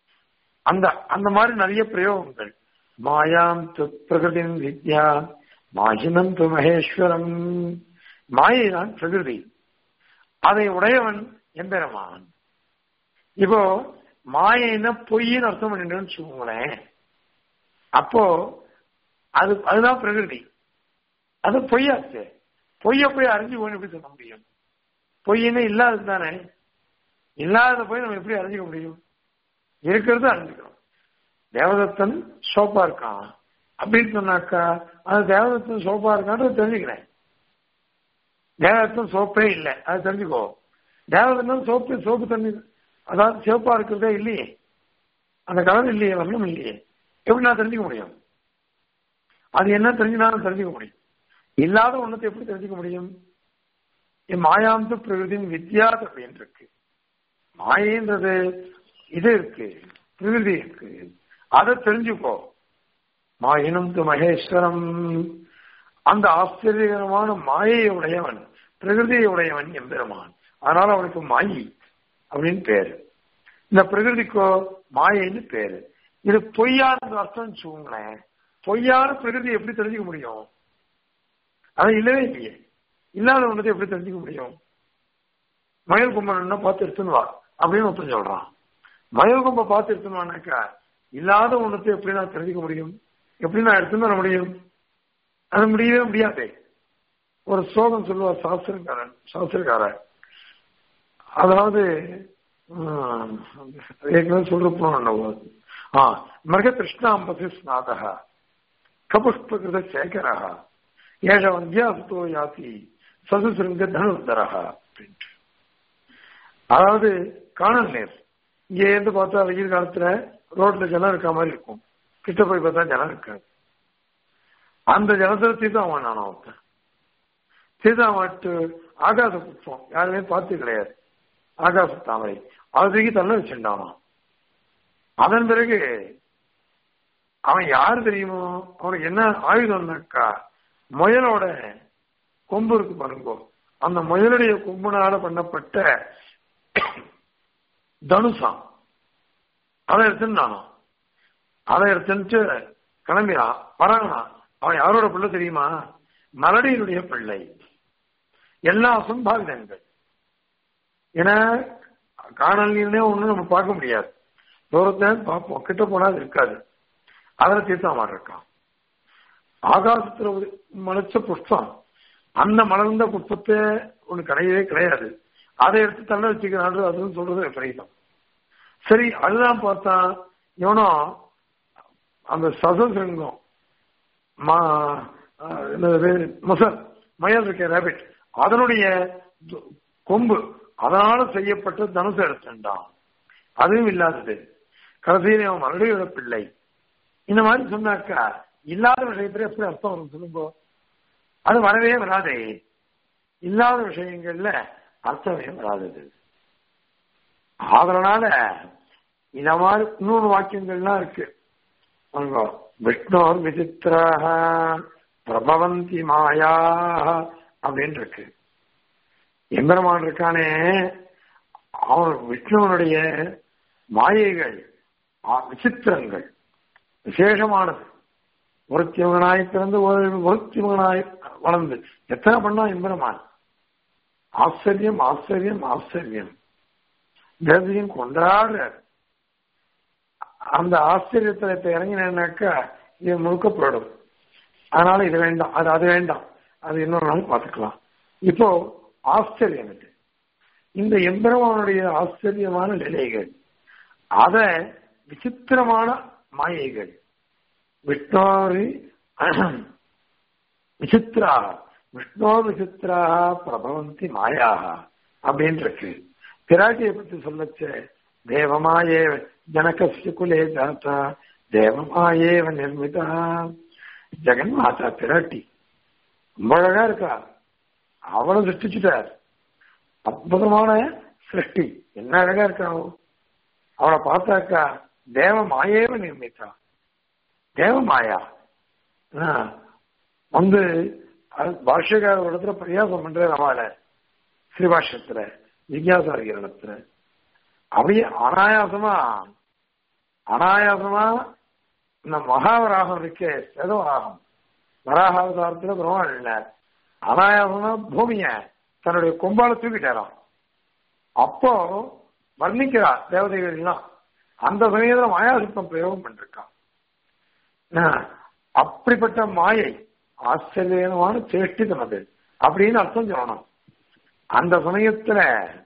அந்த அந்த மாதிரி நிறைய பிரயோகங்கள் மாயாம் பிரகிருதி வித்யா மாயினம் து மகேஸ்வரம் மாயை தான் பிரகிருதி அதை உடையவன் எம்பெருமான் இப்போ மாயைன்னா பொய்ன்னு அர்த்தம் பண்ணிட்டோம்னு வச்சுக்கோங்களேன் அப்போ அது அதுதான் பிரகிருதி அது பொய்யாச்சு பொய்ய போய் அறிஞ்சு போய் எப்படி சொல்ல முடியும் பொய்ன்னு இல்லாதது தானே இல்லாத போய் நம்ம எப்படி அறிஞ்சிக்க முடியும் இருக்கிறது அறிஞ்சுக்கணும் தேவதத்தன் சோப்பா இருக்கான் அப்படின்னு சொன்னாக்கா அது தேவதத்தன் சோப்பா இருக்கான்னு தெரிஞ்சுக்கிறேன் தேவதத்தன் சோப்பே இல்லை அது தெரிஞ்சுக்கோ தேவதத்தன் சோப்பு சோப்பு தண்ணி அதாவது சிவப்பா இருக்கிறதே இல்லையே அந்த கலர் இல்லையே வர்ணம் இல்லையே எப்படி நான் தெரிஞ்சுக்க முடியும் அது என்ன தெரிஞ்சுனாலும் தெரிஞ்சுக்க முடியும் இல்லாத ஒண்ணத்தை எப்படி தெரிஞ்சுக்க முடியும் மாயாந்து பிரகிருதியின் வித்யாத் அப்படின்னு இருக்கு மாயன்றது இது இருக்கு பிரகிருதி இருக்கு அதை தெரிஞ்சுக்கோ மாயினம் து மகேஸ்வரம் அந்த ஆச்சரியகரமான மாயை உடையவன் பிரகிருதியை உடையவன் எம்பெருமான் அதனால அவனுக்கு மாயி அப்படின்னு பேரு இந்த பிரகிருதிக்கோ மாயைன்னு பேரு இது பொய்யான அர்த்தம் வச்சுக்கோங்களேன் பொய்யான பிரகிருதி எப்படி தெரிஞ்சுக்க முடியும் அது இல்லவே இல்லையே இல்லாத ஒன்றதை எப்படி தெரிஞ்சுக்க முடியும் மயில் கும்பன்னா பார்த்து எடுத்துன்னு வா அப்படின்னு ஒருத்தன் சொல்றான் மயில் கும்ப பார்த்து எடுத்துன்னு வானாக்கா இல்லாத ஒன்றத்தை எப்படி நான் தெரிஞ்சுக்க முடியும் எப்படி நான் எடுத்துன்னு வர முடியும் அது முடியவே முடியாது ஒரு ஸ்லோகம் சொல்லுவார் சாஸ்திரக்காரன் சாஸ்திரக்காரன் அதாவது ஏற்கனவே சொல்றப்போ ஆ மிருக கிருஷ்ணாம்பசி ஸ்நாதக கபுஷ்பகிருத சேகரா ஏழ வந்தியாசுதோ யாத்தி சதுசிருங்க தனுர்தரா அப்படின்ட்டு அதாவது காணல் நீர் இங்க இருந்து பார்த்தா வெயில் காலத்துல ரோட்ல ஜலம் இருக்க மாதிரி இருக்கும் கிட்ட போய் பார்த்தா ஜலம் இருக்காது அந்த ஜலத்துல தீர்த்தம் நானும் ஒருத்தன் தீர்த்தம் மாட்டு ஆகாச புஷ்பம் யாருமே பார்த்து கிடையாது ஆகாச தாமரை அது தூக்கி தள்ள வச்சுட்டானோ அதன் பிறகு அவன் யாரு தெரியுமோ அவனுக்கு என்ன ஆயுதம்னாக்கா முயலோட கொம்பு இருக்கு பாருங்கோ அந்த முயலுடைய கொம்புனால பண்ணப்பட்ட தனுசாம் அதை எடுத்துன்னு அதை எடுத்துட்டு கிளம்பினான் வரானா அவன் யாரோட பிள்ளை தெரியுமா மலடியினுடைய பிள்ளை எல்லா அசம்பாவிதங்கள் ஏன்னா காணல் நீர்னே ஒண்ணு நம்ம பார்க்க முடியாது தூரத்தை பார்ப்போம் கிட்ட போனா அது இருக்காது அதில் தீர்த்தம் இருக்கான் ஆகாசத்துல மலைச்ச புஷ்பம் அந்த மலர்ந்த புஷ்பத்தை ஒண்ணு கிடையவே கிடையாது அதை எடுத்து தள்ள வச்சுக்கிறான் அதுன்னு சொல்றது விபரீதம் சரி அதுதான் பார்த்தா இவனோ அந்த சசசிருங்கம் முசல் மயல் இருக்க ரேபிட் அதனுடைய கொம்பு அதனால செய்யப்பட்ட தனுசு எடுத்துட்டான் அதுவும் இல்லாதது கடைசியில் அவன் மறுபடியோட பிள்ளை இந்த மாதிரி சொன்னாக்கா இல்லாத விஷயத்துல எப்படி அர்த்தம் வரும் சொல்லுங்க அது வரவே வராதே இல்லாத விஷயங்கள்ல அர்த்தமே வராதது அதனால இந்த மாதிரி இன்னொரு வாக்கியங்கள்லாம் இருக்கு விஷ்ணோர் விசித்திராக பிரபவந்தி மாயா அப்படின்னு இருக்கு எம்பெருமான் இருக்கானே அவன் விஷ்ணுவனுடைய மாயைகள் விசித்திரங்கள் விசேஷமானது ஒருத்தி மகனாய் பிறந்து ஒருத்தி மகனாய் வளர்ந்து எத்தனை பண்ணா எம்பெருமான் ஆச்சரியம் ஆச்சரியம் ஆச்சரியம் தேவதையும் கொண்டாடுறார் அந்த ஆச்சரியத்துல இப்ப இறங்கினாக்கா இது முழுக்க போயிடும் அதனால இது வேண்டாம் அது அது வேண்டாம் அது இன்னொரு நாள் பார்த்துக்கலாம் இப்போ ஆச்சரியம் இது இந்த எம்பெருமானுடைய ஆச்சரியமான நிலைகள் அத விசித்திரமான மாயைகள் விஷ்ணோரி விசித்ரா விஷ்ணோ விசித்ரா பிரபவந்தி மாயாக அப்படின்னு இருக்கு பிராட்டியை பத்தி சொல்லச்ச தேவமாயே ஜனகசிய குலே ஜாத்தா தேவமாயேவ நிர்மிதா ஜெகன் மாதா பிராட்டி ரொம்ப அழகா இருக்கா அவளை சிருஷ்டிச்சுட்டார் அற்புதமான சிருஷ்டி என்ன அழகா இருக்கா அவளை பார்த்தாக்கா தேவ மாயேவ நிர்மித்தா தேவ மாயா வந்து பாஷ்யக்கார இடத்துல பிரயாசம் பண்ற நம்மள ஸ்ரீபாஷ்யத்துல ஜிக்யாசாரிகரணத்துல அப்படியே அனாயாசமா அனாயாசமா இந்த மகாவராகம் இருக்கே சேதவராகம் வராகாவதாரத்துல பெருமாள் இல்ல அனாயாசமா பூமிய தன்னுடைய கொம்பால தூக்கிட்டாராம் அப்போ வர்ணிக்கிறார் தேவதைகள் எல்லாம் அந்த சமயத்துல மாயாசத்தம் பிரயோகம் பண்ணிருக்கான் அப்படிப்பட்ட மாயை ஆச்சரியமான சேஷ்டிதம் அது அப்படின்னு அர்த்தம் சொல்லணும் அந்த சமயத்துல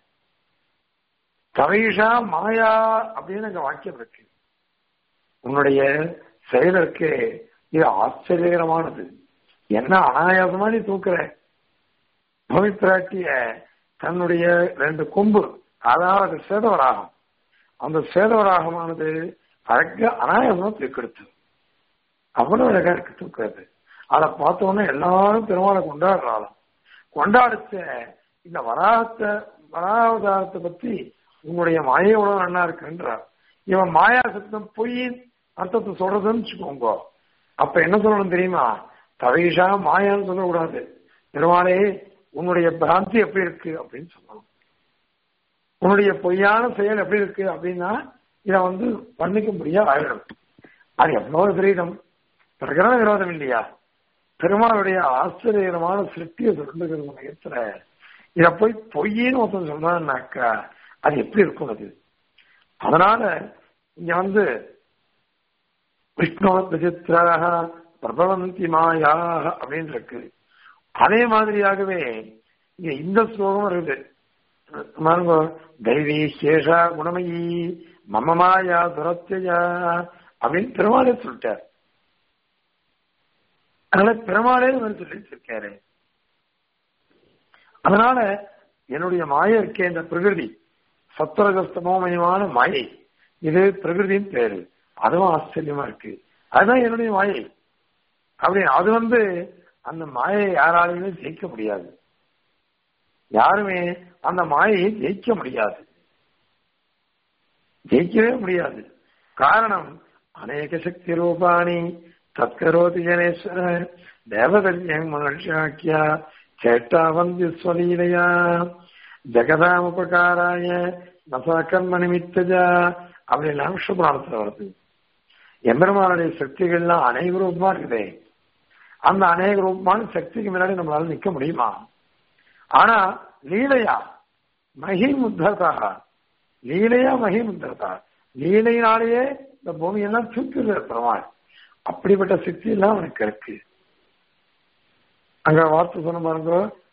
கவைஷா மாயா அப்படின்னு அங்க வாக்கியம் இருக்கு உன்னுடைய செயல் இருக்கு இது ஆச்சரியகரமானது என்ன அனாயாசமா நீ தூக்குற பூமி பிராட்டிய தன்னுடைய ரெண்டு கொம்பு அதாவது சேதவராகம் அந்த சேதவராகமானது அழக அனாயாசமா தூக்கெடுத்து அவ்வளவு அழகா இருக்கு தூக்குறது அதை பார்த்தோன்னே எல்லாரும் பெருமாளை கொண்டாடுறாளாம் கொண்டாடுச்ச இந்த வராகத்தை வராவதாரத்தை பத்தி உங்களுடைய மாயை எவ்வளவு நல்லா இருக்குன்றார் இவன் மாயா சத்தம் பொய் அர்த்தத்தை சொல்றதுன்னு வச்சுக்கோங்க அப்ப என்ன சொல்லணும் தெரியுமா தவைஷா மாயான்னு சொல்லக்கூடாது பெருமாளே உன்னுடைய பிராந்தி எப்படி இருக்கு அப்படின்னு சொல்லணும் உன்னுடைய பொய்யான செயல் எப்படி இருக்கு அப்படின்னா இதை வந்து பண்ணிக்க முடியாது ஆயிடும் அது எவ்வளவு விரீதம் பிரகரண விரோதம் இல்லையா பெருமாளுடைய ஆச்சரியமான சிருஷ்டியை சொல்லுகிற சமயத்துல இத போய் பொய்யின்னு ஒருத்தன் சொன்னான்னாக்கா அது எப்படி இருக்கும் அது அதனால இங்க வந்து விஷ்ணு விசித்திராக பிரபவந்தி மாயாக அப்படின்னு இருக்கு அதே மாதிரியாகவே இங்க இந்த ஸ்லோகம் இருக்குது தெய்வீ சேஷா குணமயி மமமாயா துரத்தியா அப்படின்னு பெருமாளே சொல்லிட்டார் அதனால பெருமாளே சொல்லிட்டு இருக்காரு அதனால என்னுடைய மாய இருக்கே இந்த பிரகிருதி சத்வரகஸ்தமோமயமான மாயை இது பிரகிருதியின் பேரு அதுவும் ஆச்சரியமா இருக்கு அதுதான் என்னுடைய மாயை அப்படி அது வந்து அந்த மாயை யாராலையுமே ஜெயிக்க முடியாது யாருமே அந்த மாயையை ஜெயிக்க முடியாது ஜெயிக்கவே முடியாது காரணம் அநேக சக்தி ரூபாணி தத்கரோதி ஜனேஸ்வர தேவதர்யம் மனுஷாக்கியா சேட்டாவந்தி ஸ்வலீலையா ஜெகதாமுபகாராய நசாக்கர்ம நிமித்தஜா அப்படிலாம் விஷ்ணுபுராணத்துல வருது எம்பெருமானுடைய சக்திகள்லாம் அநேக ரூபமா இருக்குதே அந்த அநேக ரூபமான சக்திக்கு முன்னாடி நம்மளால நிக்க முடியுமா ஆனா லீலையா மகிமுத்ததா லீலையா மகிமுத்ததா லீலையினாலேயே இந்த பூமியெல்லாம் தூக்கிடுற பெருமாள் அப்படிப்பட்ட சக்தி எல்லாம் அவனுக்கு இருக்கு அங்க வார்த்தை சொன்ன பாருங்க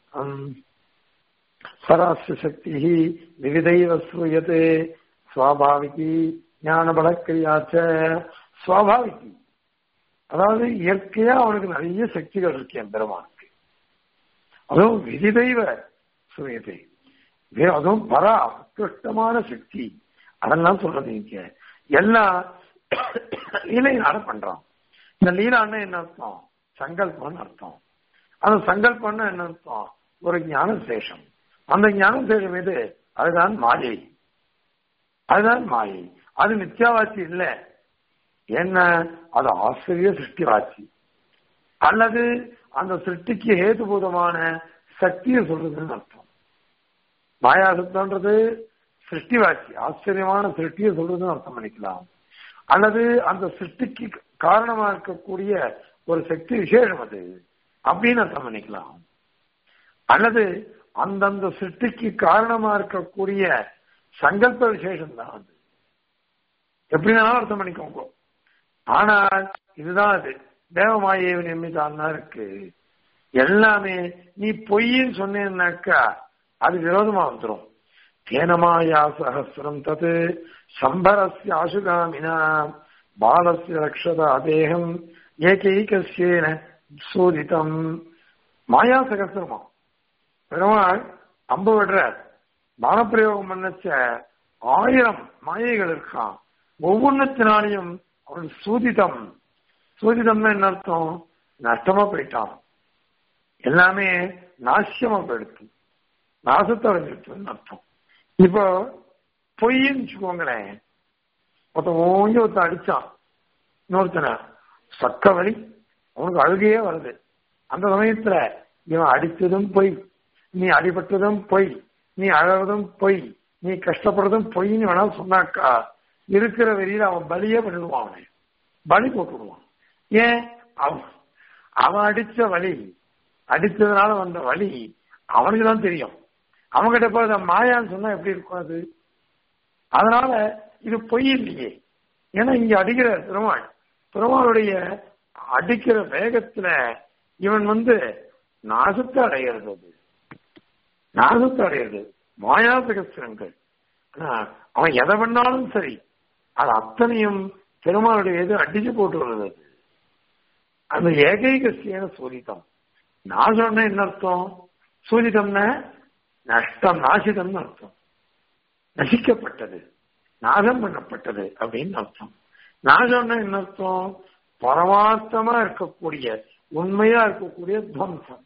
சராஸ்ய சக்தி விவிதைவ ஸ்ரூயத்தே சுவாபாவிகி ஞான பலக்கிரியாச்ச சுவாபாவிகி அதாவது இயற்கையா அவனுக்கு நிறைய சக்திகள் இருக்கு என் பெருமானுக்கு அதுவும் விதிதெய்வ சுயத்தை அதுவும் பரா உத்கிருஷ்டமான சக்தி அதெல்லாம் சொல்றது இங்க எல்லாம் லீலையினால பண்றான் இந்த லீலான்னா என்ன அர்த்தம் சங்கல்பம்னு அர்த்தம் அந்த சங்கல்பம்னா என்ன அர்த்தம் ஒரு ஞான சேஷம் அந்த ஞான சேஷம் எது அதுதான் மாயை அதுதான் மாயை அது மித்யாவாச்சி இல்லை என்ன அது ஆசிரிய சிருஷ்டிவாச்சி அல்லது அந்த சிருஷ்டிக்கு ஹேதுபூதமான சக்தியை சொல்றதுன்னு அர்த்தம் மாயாசத்தன்றது சிருஷ்டிவாச்சி ஆச்சரியமான சிருஷ்டியை சொல்றதுன்னு அர்த்தம் பண்ணிக்கலாம் அல்லது அந்த சிருஷ்டிக்கு காரணமா இருக்கக்கூடிய ஒரு சக்தி விசேஷம் அது அப்படின்னு அர்த்தம் பண்ணிக்கலாம் அல்லது அந்தந்த சிருஷ்டிக்கு காரணமா இருக்கக்கூடிய சங்கல்ப விசேஷம் தான் அது எப்படினாலும் அர்த்தம் பண்ணிக்கோங்க ஆனால் இதுதான் அது தேவமாயேவ நியமிதான் இருக்கு எல்லாமே நீ பொய்ன்னு சொன்னேன்னாக்கா அது விரோதமா வந்துடும் தேனமாயா சகசிரம் தது சம்பரஸ்ய ஆசுகாமினா பாலஸ்ய ரக்ஷதா தேகம் ஏகைகசியேன சோதிதம் மாயா சகசிரமா பெருமாள் அம்பு விடுறார் பானப்பிரயோகம் பண்ணச்ச ஆயிரம் மாயைகள் இருக்கான் ஒவ்வொன்றத்தினாலையும் அவன் சூதிதம் சூதிதம்னா என்ன அர்த்தம் நஷ்டமா போயிட்டான் எல்லாமே நாசியமா போயிடுத்து நாசத்தை அடைஞ்சிருச்சுன்னு அர்த்தம் இப்போ பொய்ன்னு வச்சுக்கோங்களேன் ஒருத்தன் ஓங்கி ஒருத்தன் அடிச்சான் இன்னொருத்தனை சக்க வழி அவனுக்கு அழுகையே வருது அந்த சமயத்துல இவன் அடித்ததும் பொய் நீ அடிபட்டதும் பொய் நீ அழறதும் பொய் நீ கஷ்டப்படுறதும் பொய்ன்னு வேணா சொன்னாக்கா இருக்கிற வெறியில அவன் பலியே பண்ணிடுவான் அவனை பலி போட்டுடுவான் ஏன் அவன் அவன் அடிச்ச வலி அடிச்சதுனால வந்த வலி அவனுக்கு தான் தெரியும் அவன்கிட்ட போய் அதை மாயான்னு சொன்னா எப்படி இருக்கும் அது அதனால இது பொய் இல்லையே ஏன்னா இங்க அடிக்கிற பெருமாள் பெருமாளுடைய அடிக்கிற வேகத்துல இவன் வந்து நாசத்தை அடைகிறது அது நாசத்தை அடைகிறது மாயா பிரகஸ்திரங்கள் ஆனா அவன் எதை பண்ணாலும் சரி அது அத்தனையும் பெருமாளுடைய இது அடிச்சு போட்டு வருது அது. அந்த ஏகைக சேன சூரிதம் நாசம்னா என்ன அர்த்தம் சூரிதம்னா நஷ்டம் நாசிதம்னு அர்த்தம் நசிக்கப்பட்டது நாசம் பண்ணப்பட்டது அப்படின்னு அர்த்தம் நாசம்னா என்ன அர்த்தம் பரமார்த்தமா இருக்கக்கூடிய உண்மையா இருக்கக்கூடிய துவம்சம்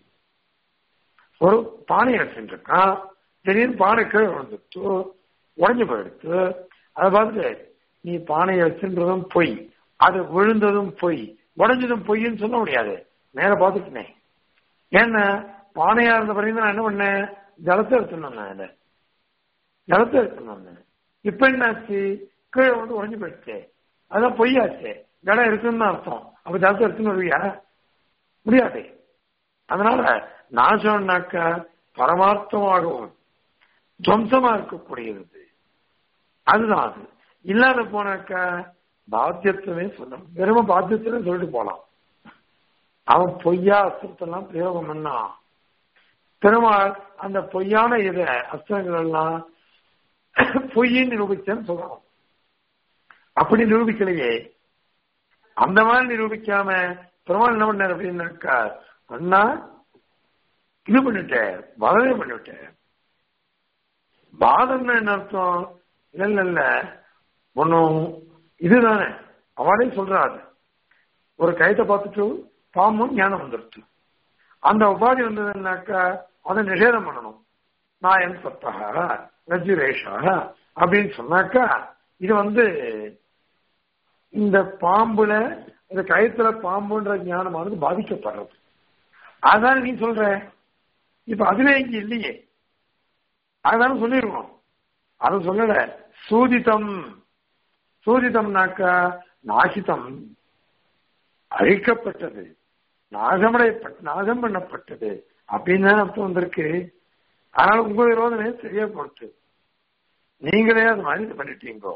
ஒரு பானையை வச்சுருக்கான் திடீர்னு பானை கீழே விழுந்துட்டு உடஞ்சு போயிடுத்து அதை பார்த்துட்டு நீ பானையை வச்சுன்றதும் பொய் அது விழுந்ததும் பொய் உடஞ்சதும் பொய்ன்னு சொல்ல முடியாது மேல பார்த்துட்டேன் ஏன்னா பானையா இருந்த பிறகு நான் என்ன பண்ணேன் ஜலத்தை எடுத்துன்னு அதை ஜலத்தை எடுத்துன்னு இப்ப என்னாச்சு கீழே வந்து உடஞ்சு போயிடுச்சு அதான் பொய்யாச்சு ஜலம் இருக்குன்னு அர்த்தம் அப்ப ஜலத்தை எடுத்துன்னு வருவியா முடியாது அதனால நாசம்னாக்க பரமார்த்தமாகவும் துவம்சமா இருக்கக்கூடியது அதுதான் அது இல்லாத போனாக்கா பாத்தியத்துவமே சொல்லணும் வெறும் பாத்தியத்துவம் சொல்லிட்டு போலாம் அவன் பொய்யா அஸ்திரத்தெல்லாம் பிரயோகம் பண்ணான் பெருமாள் அந்த பொய்யான இத அஸ்திரங்கள் எல்லாம் பொய்யின் நிரூபிச்சேன்னு சொல்லணும் அப்படி நிரூபிக்கலையே அந்த மாதிரி நிரூபிக்காம பெருமாள் என்ன பண்ணார் அப்படின்னாக்கா அண்ணா இது பண்ணிட்டேன் வதனை பண்ணிவிட்டேன் வாதம்னா என்ன அர்த்தம் இல்ல இல்ல இல்ல ஒன்னும் இதுதானே அவளே சொல்றாரு ஒரு கயத்தை பார்த்துட்டு பாம்பும் ஞானம் வந்துருச்சு அந்த உபாதி வந்ததுன்னாக்கா அதை நிஷேதம் பண்ணணும் நான் என் சத்தகா ரஜுரேஷா அப்படின்னு சொன்னாக்கா இது வந்து இந்த பாம்புல இந்த கயத்துல பாம்புன்ற ஞானமானது பாதிக்கப்படுறது அதான் நீ சொல்ற இப்ப அதுவே இங்க இல்லையே அதான சொல்லிருக்கோம் அது சொல்லல சூதிதம் சூதிதம்னாக்கா நாசிதம் அழிக்கப்பட்டது நாசமடையப்பட்ட நாசம் பண்ணப்பட்டது அப்படின்னு தான் அர்த்தம் வந்திருக்கு அதனால உங்க விரோதமே சரியா போட்டு நீங்களே அது மாதிரி இது பண்ணிட்டீங்கோ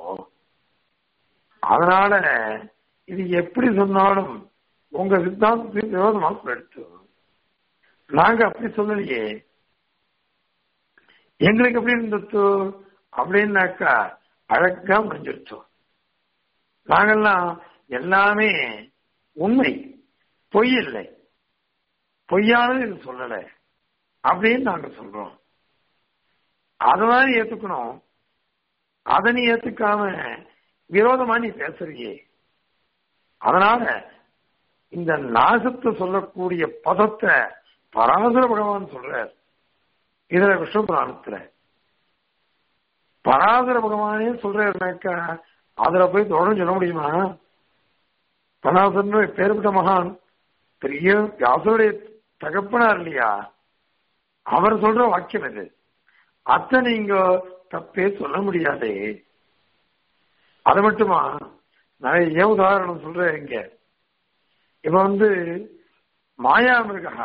அதனால இது எப்படி சொன்னாலும் உங்க சித்தாந்தத்துக்கு விரோதமாக எடுத்து நாங்க அப்படி சொல்லலையே எங்களுக்கு எப்படி இருந்துச்சு அப்படின்னாக்கா அழகா முடிஞ்சிருச்சோம் நாங்கெல்லாம் எல்லாமே உண்மை பொய் இல்லை பொய்யானது இது சொல்லல அப்படின்னு நாங்க சொல்றோம் அததான் ஏத்துக்கணும் அதை நீ ஏத்துக்காம விரோதமா நீ பேசுறியே அதனால இந்த நாசத்தை சொல்லக்கூடிய பதத்தை பராசர பகவான் சொல்றார் இதுல விஷ்ணு புராணத்துல பராசர பகவானே சொல்றாருனாக்கா அதுல போய் தொடர்ந்து சொல்ல முடியுமா பராசரன் பேர்பட்ட மகான் பெரிய வியாசருடைய தகப்பனார் இல்லையா அவர் சொல்ற வாக்கியம் இது அத்தை நீங்க தப்பே சொல்ல முடியாதே அது மட்டுமா நிறைய ஏன் உதாரணம் சொல்றேன் இங்க இப்ப வந்து மாயா மிருகா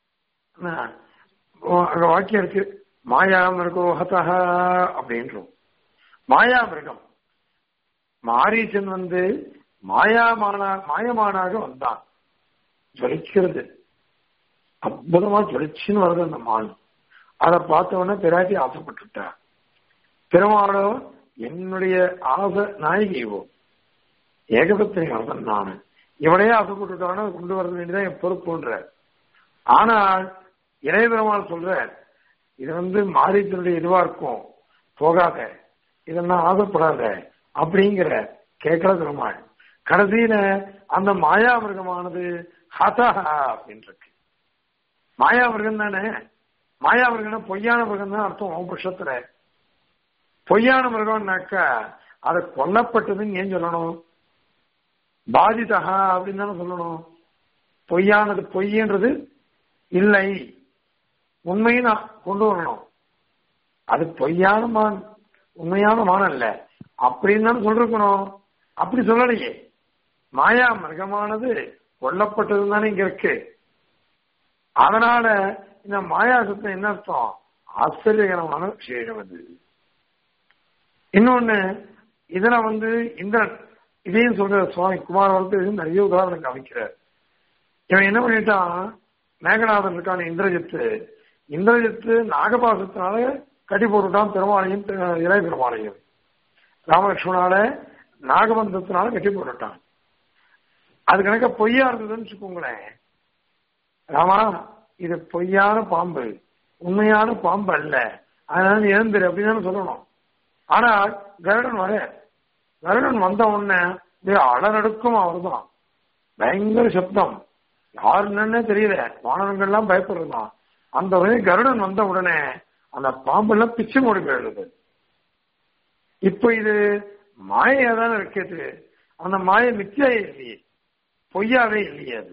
அங்க வாக்கியம் இருக்கு மாயா மிருகோ ஹதா அப்படின்றோம் மாயா மிருகம் மாரீசன் வந்து மாயாமானா மாயமானாக வந்தான் ஜொலிக்கிறது அற்புதமா ஜொலிச்சுன்னு வருது அந்த மான் அதை பார்த்த உடனே பிராட்டி ஆசைப்பட்டுட்டா பெருமாளோ என்னுடைய ஆசை நாயகிவோ ஏகபத்தினி வரதன் நான் இவனையே ஆசைப்பட்டுட்டான கொண்டு வர வேண்டியதான் என் பொறுப்புன்ற ஆனால் இளைய பெருமாள் சொல்ற இது வந்து மாரீசனுடைய இதுவா இருக்கும் போகாத இதெல்லாம் ஆசைப்படாத அப்படிங்கிற கேட்கல பெருமாள் கடைசியில அந்த மாயா மிருகமானது ஹதஹா அப்படின்னு இருக்கு மாயா மிருகம் தானே மாயா மிருகம்னா பொய்யான மிருகம் தான் அர்த்தம் உன் பட்சத்துல பொய்யான மிருகம்னாக்கா அதை கொல்லப்பட்டதுன்னு ஏன் சொல்லணும் பாதிதகா அப்படின்னு தானே சொல்லணும் பொய்யானது பொய்ன்றது இல்லை உண்மையை நான் கொண்டு வரணும் அது பொய்யான மான் உண்மையான மான் அல்ல அப்படின்னு தானே சொல்லிருக்கணும் அப்படி சொல்லலையே மாயா மிருகமானது கொல்லப்பட்டது தானே இங்க இருக்கு அதனால இந்த மாயாசத்தம் என்ன அர்த்தம் ஆச்சரியகரமான விஷயம் அது இன்னொன்னு இதுல வந்து இந்திரன் இதையும் சொல்ற சுவாமி குமார் வந்து நிறைய உதாரணம் காமிக்கிறார் இவன் என்ன பண்ணிட்டான் மேகநாதன் இருக்கான இந்திரஜித்து இந்திரஜித்து நாகபாசத்தினால கட்டி போட்டுட்டான் பெருமாளையும் இளைய பெருமாளையும் ராமலட்சுமணால நாகபந்தத்தினால கட்டி போட்டுட்டான் அது கணக்க பொய்யா இருந்ததுன்னு வச்சுக்கோங்களேன் ராமா இது பொய்யான பாம்பு உண்மையான பாம்பு அல்ல அதனால எழுந்துரு அப்படின்னு சொல்லணும் ஆனா கருடன் வர கருடன் வந்த உடனே அலநடுக்கும் அவர் தான் பயங்கர சப்தம் யாருன்னு தெரியல வானவங்கள்லாம் பயப்படுறதுதான் அந்த உடனே கருடன் வந்த உடனே அந்த பாம்பெல்லாம் பிச்சு மூடி போயிடுது இப்ப இது மாயா தானே இருக்குது அந்த மாய மித்தியாயே இல்லையே பொய்யாவே இல்லையே அது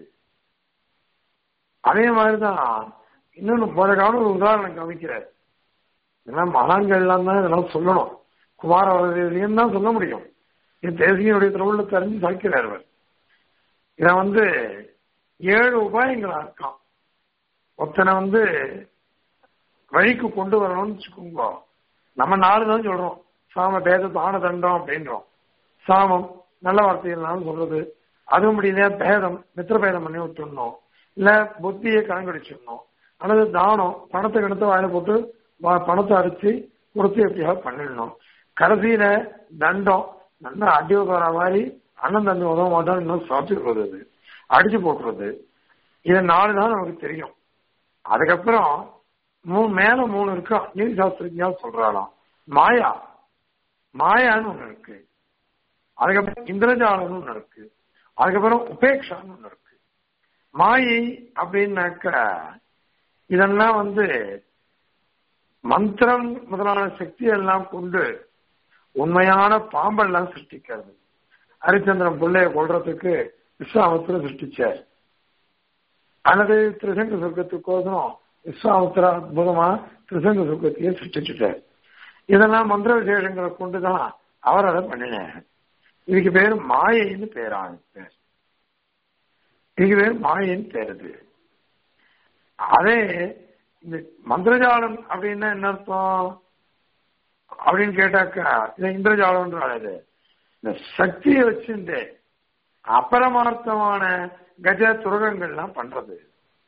அதே மாதிரிதான் இன்னொன்னு போற காலம் ஒரு உதாரணம் காமிக்கிறார் இதெல்லாம் மகான்கள்லாம் தான் இதெல்லாம் சொல்லணும் குமார அவர்களையும் தான் சொல்ல முடியும் இது தேசியனுடைய திருவுள்ள தெரிஞ்சு சாய்க்கிறார் அவர் இத வந்து ஏழு உபாயங்களா இருக்கான் ஒருத்தனை வந்து வழிக்கு கொண்டு வரணும்னு வச்சுக்கோங்க நம்ம நாலு தான் சொல்றோம் சாம பேத தான தண்டம் அப்படின்றோம் சாமம் நல்ல வார்த்தைகள்னாலும் சொல்றது அதுவும் முடியல பேதம் மித்திர பேதம் பண்ணி விட்டுடணும் இல்ல புத்தியை கணக்கடிச்சிடணும் அல்லது தானம் பணத்தை கிணத்து வாயில போட்டு பணத்தை அடிச்சு கொடுத்து எப்படியாவது பண்ணிடணும் கடைசியில தண்டம் நல்லா அடி உதவுற மாதிரி அண்ணன் தம்பி உதவ மாட்டான் இன்னும் சாப்பிட்டு அது அடிச்சு போட்டுறது இது நாலு தான் நமக்கு தெரியும் அதுக்கப்புறம் மூணு மேல மூணு இருக்கா நீதி சாஸ்திரஜா சொல்றாளாம் மாயா மாயான்னு ஒண்ணு இருக்கு அதுக்கப்புறம் இந்திரஜாலம்னு ஒண்ணு இருக்கு அதுக்கப்புறம் உபேக்ஷான்னு ஒண்ணு இருக்கு மாயை அப்படின்னாக்க இதெல்லாம் வந்து மந்திரம் முதலான சக்தி எல்லாம் கொண்டு உண்மையான பாம்பெல்லாம் சிருஷ்டிக்கிறது ஹரிச்சந்திரன் பிள்ளைய கொள்றதுக்கு விஸ்வாமித்திர சிருஷ்டிச்சார் அல்லது திருசங்க சொர்க்கத்துக்கோசரம் விஸ்வாமித்திர அற்புதமா திருசங்க சொர்க்கத்தையே சிருஷ்டிச்சுட்டார் இதெல்லாம் மந்திர விசேஷங்களை கொண்டுதான் அவர் அதை பண்ணினார் இதுக்கு பேர் மாயைன்னு பேரான பேர் இதுக்கு பேர் மாயைன்னு பேருது அதே இந்த மந்திரஜாலம் அப்படின்னா என்ன அர்த்தம் அப்படின்னு கேட்டாக்கா இது இந்திரஜாலம்ன்றால் இந்த சக்தியை வச்சுட்டு அபரமார்த்தமான கஜ துரகங்கள்லாம் பண்றது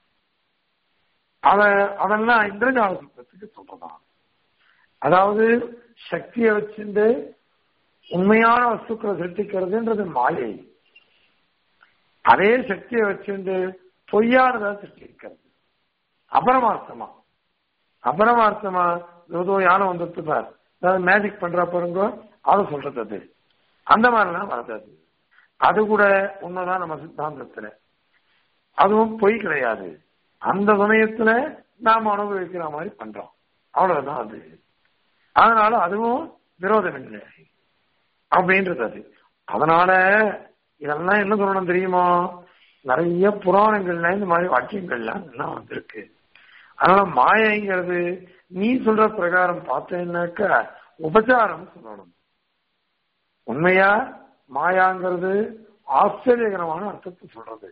அத அதெல்லாம் இந்திரஜால சுத்தத்துக்கு சொல்றதான் அதாவது சக்தியை வச்சுட்டு உண்மையான வஸ்துக்களை சிருஷ்டிக்கிறதுன்றது மாயை அதே சக்தியை வச்சுட்டு பொய்யானதா சிருஷ்டிக்கிறது அபரமார்த்தமா அபரமார்த்தமா ஏதோ யானை வந்துட்டு பார் அதாவது மேஜிக் பண்ற பாருங்க அதை சொல்றது அது அந்த மாதிரிலாம் வருது அது அது கூட உண்மைதான் நம்ம சித்தாந்தத்துல அதுவும் பொய் கிடையாது அந்த சமயத்துல நாம அனுபவிக்கிற மாதிரி பண்றோம் அவ்வளவுதான் அது அதனால அதுவும் விரோதம் இல்லை அப்படின்றது அது அதனால இதெல்லாம் என்ன சொல்லணும் தெரியுமா நிறைய புராணங்கள்ல இந்த மாதிரி வாக்கியங்கள்லாம் எல்லாம் வந்திருக்கு அதனால மாயைங்கிறது நீ சொல்ற பிரகாரம் பார்த்தேன்னாக்கா உபச்சாரம் சொல்லணும் உண்மையா மாயாங்கிறது ஆச்சரியகரமான அர்த்தத்தை சொல்றது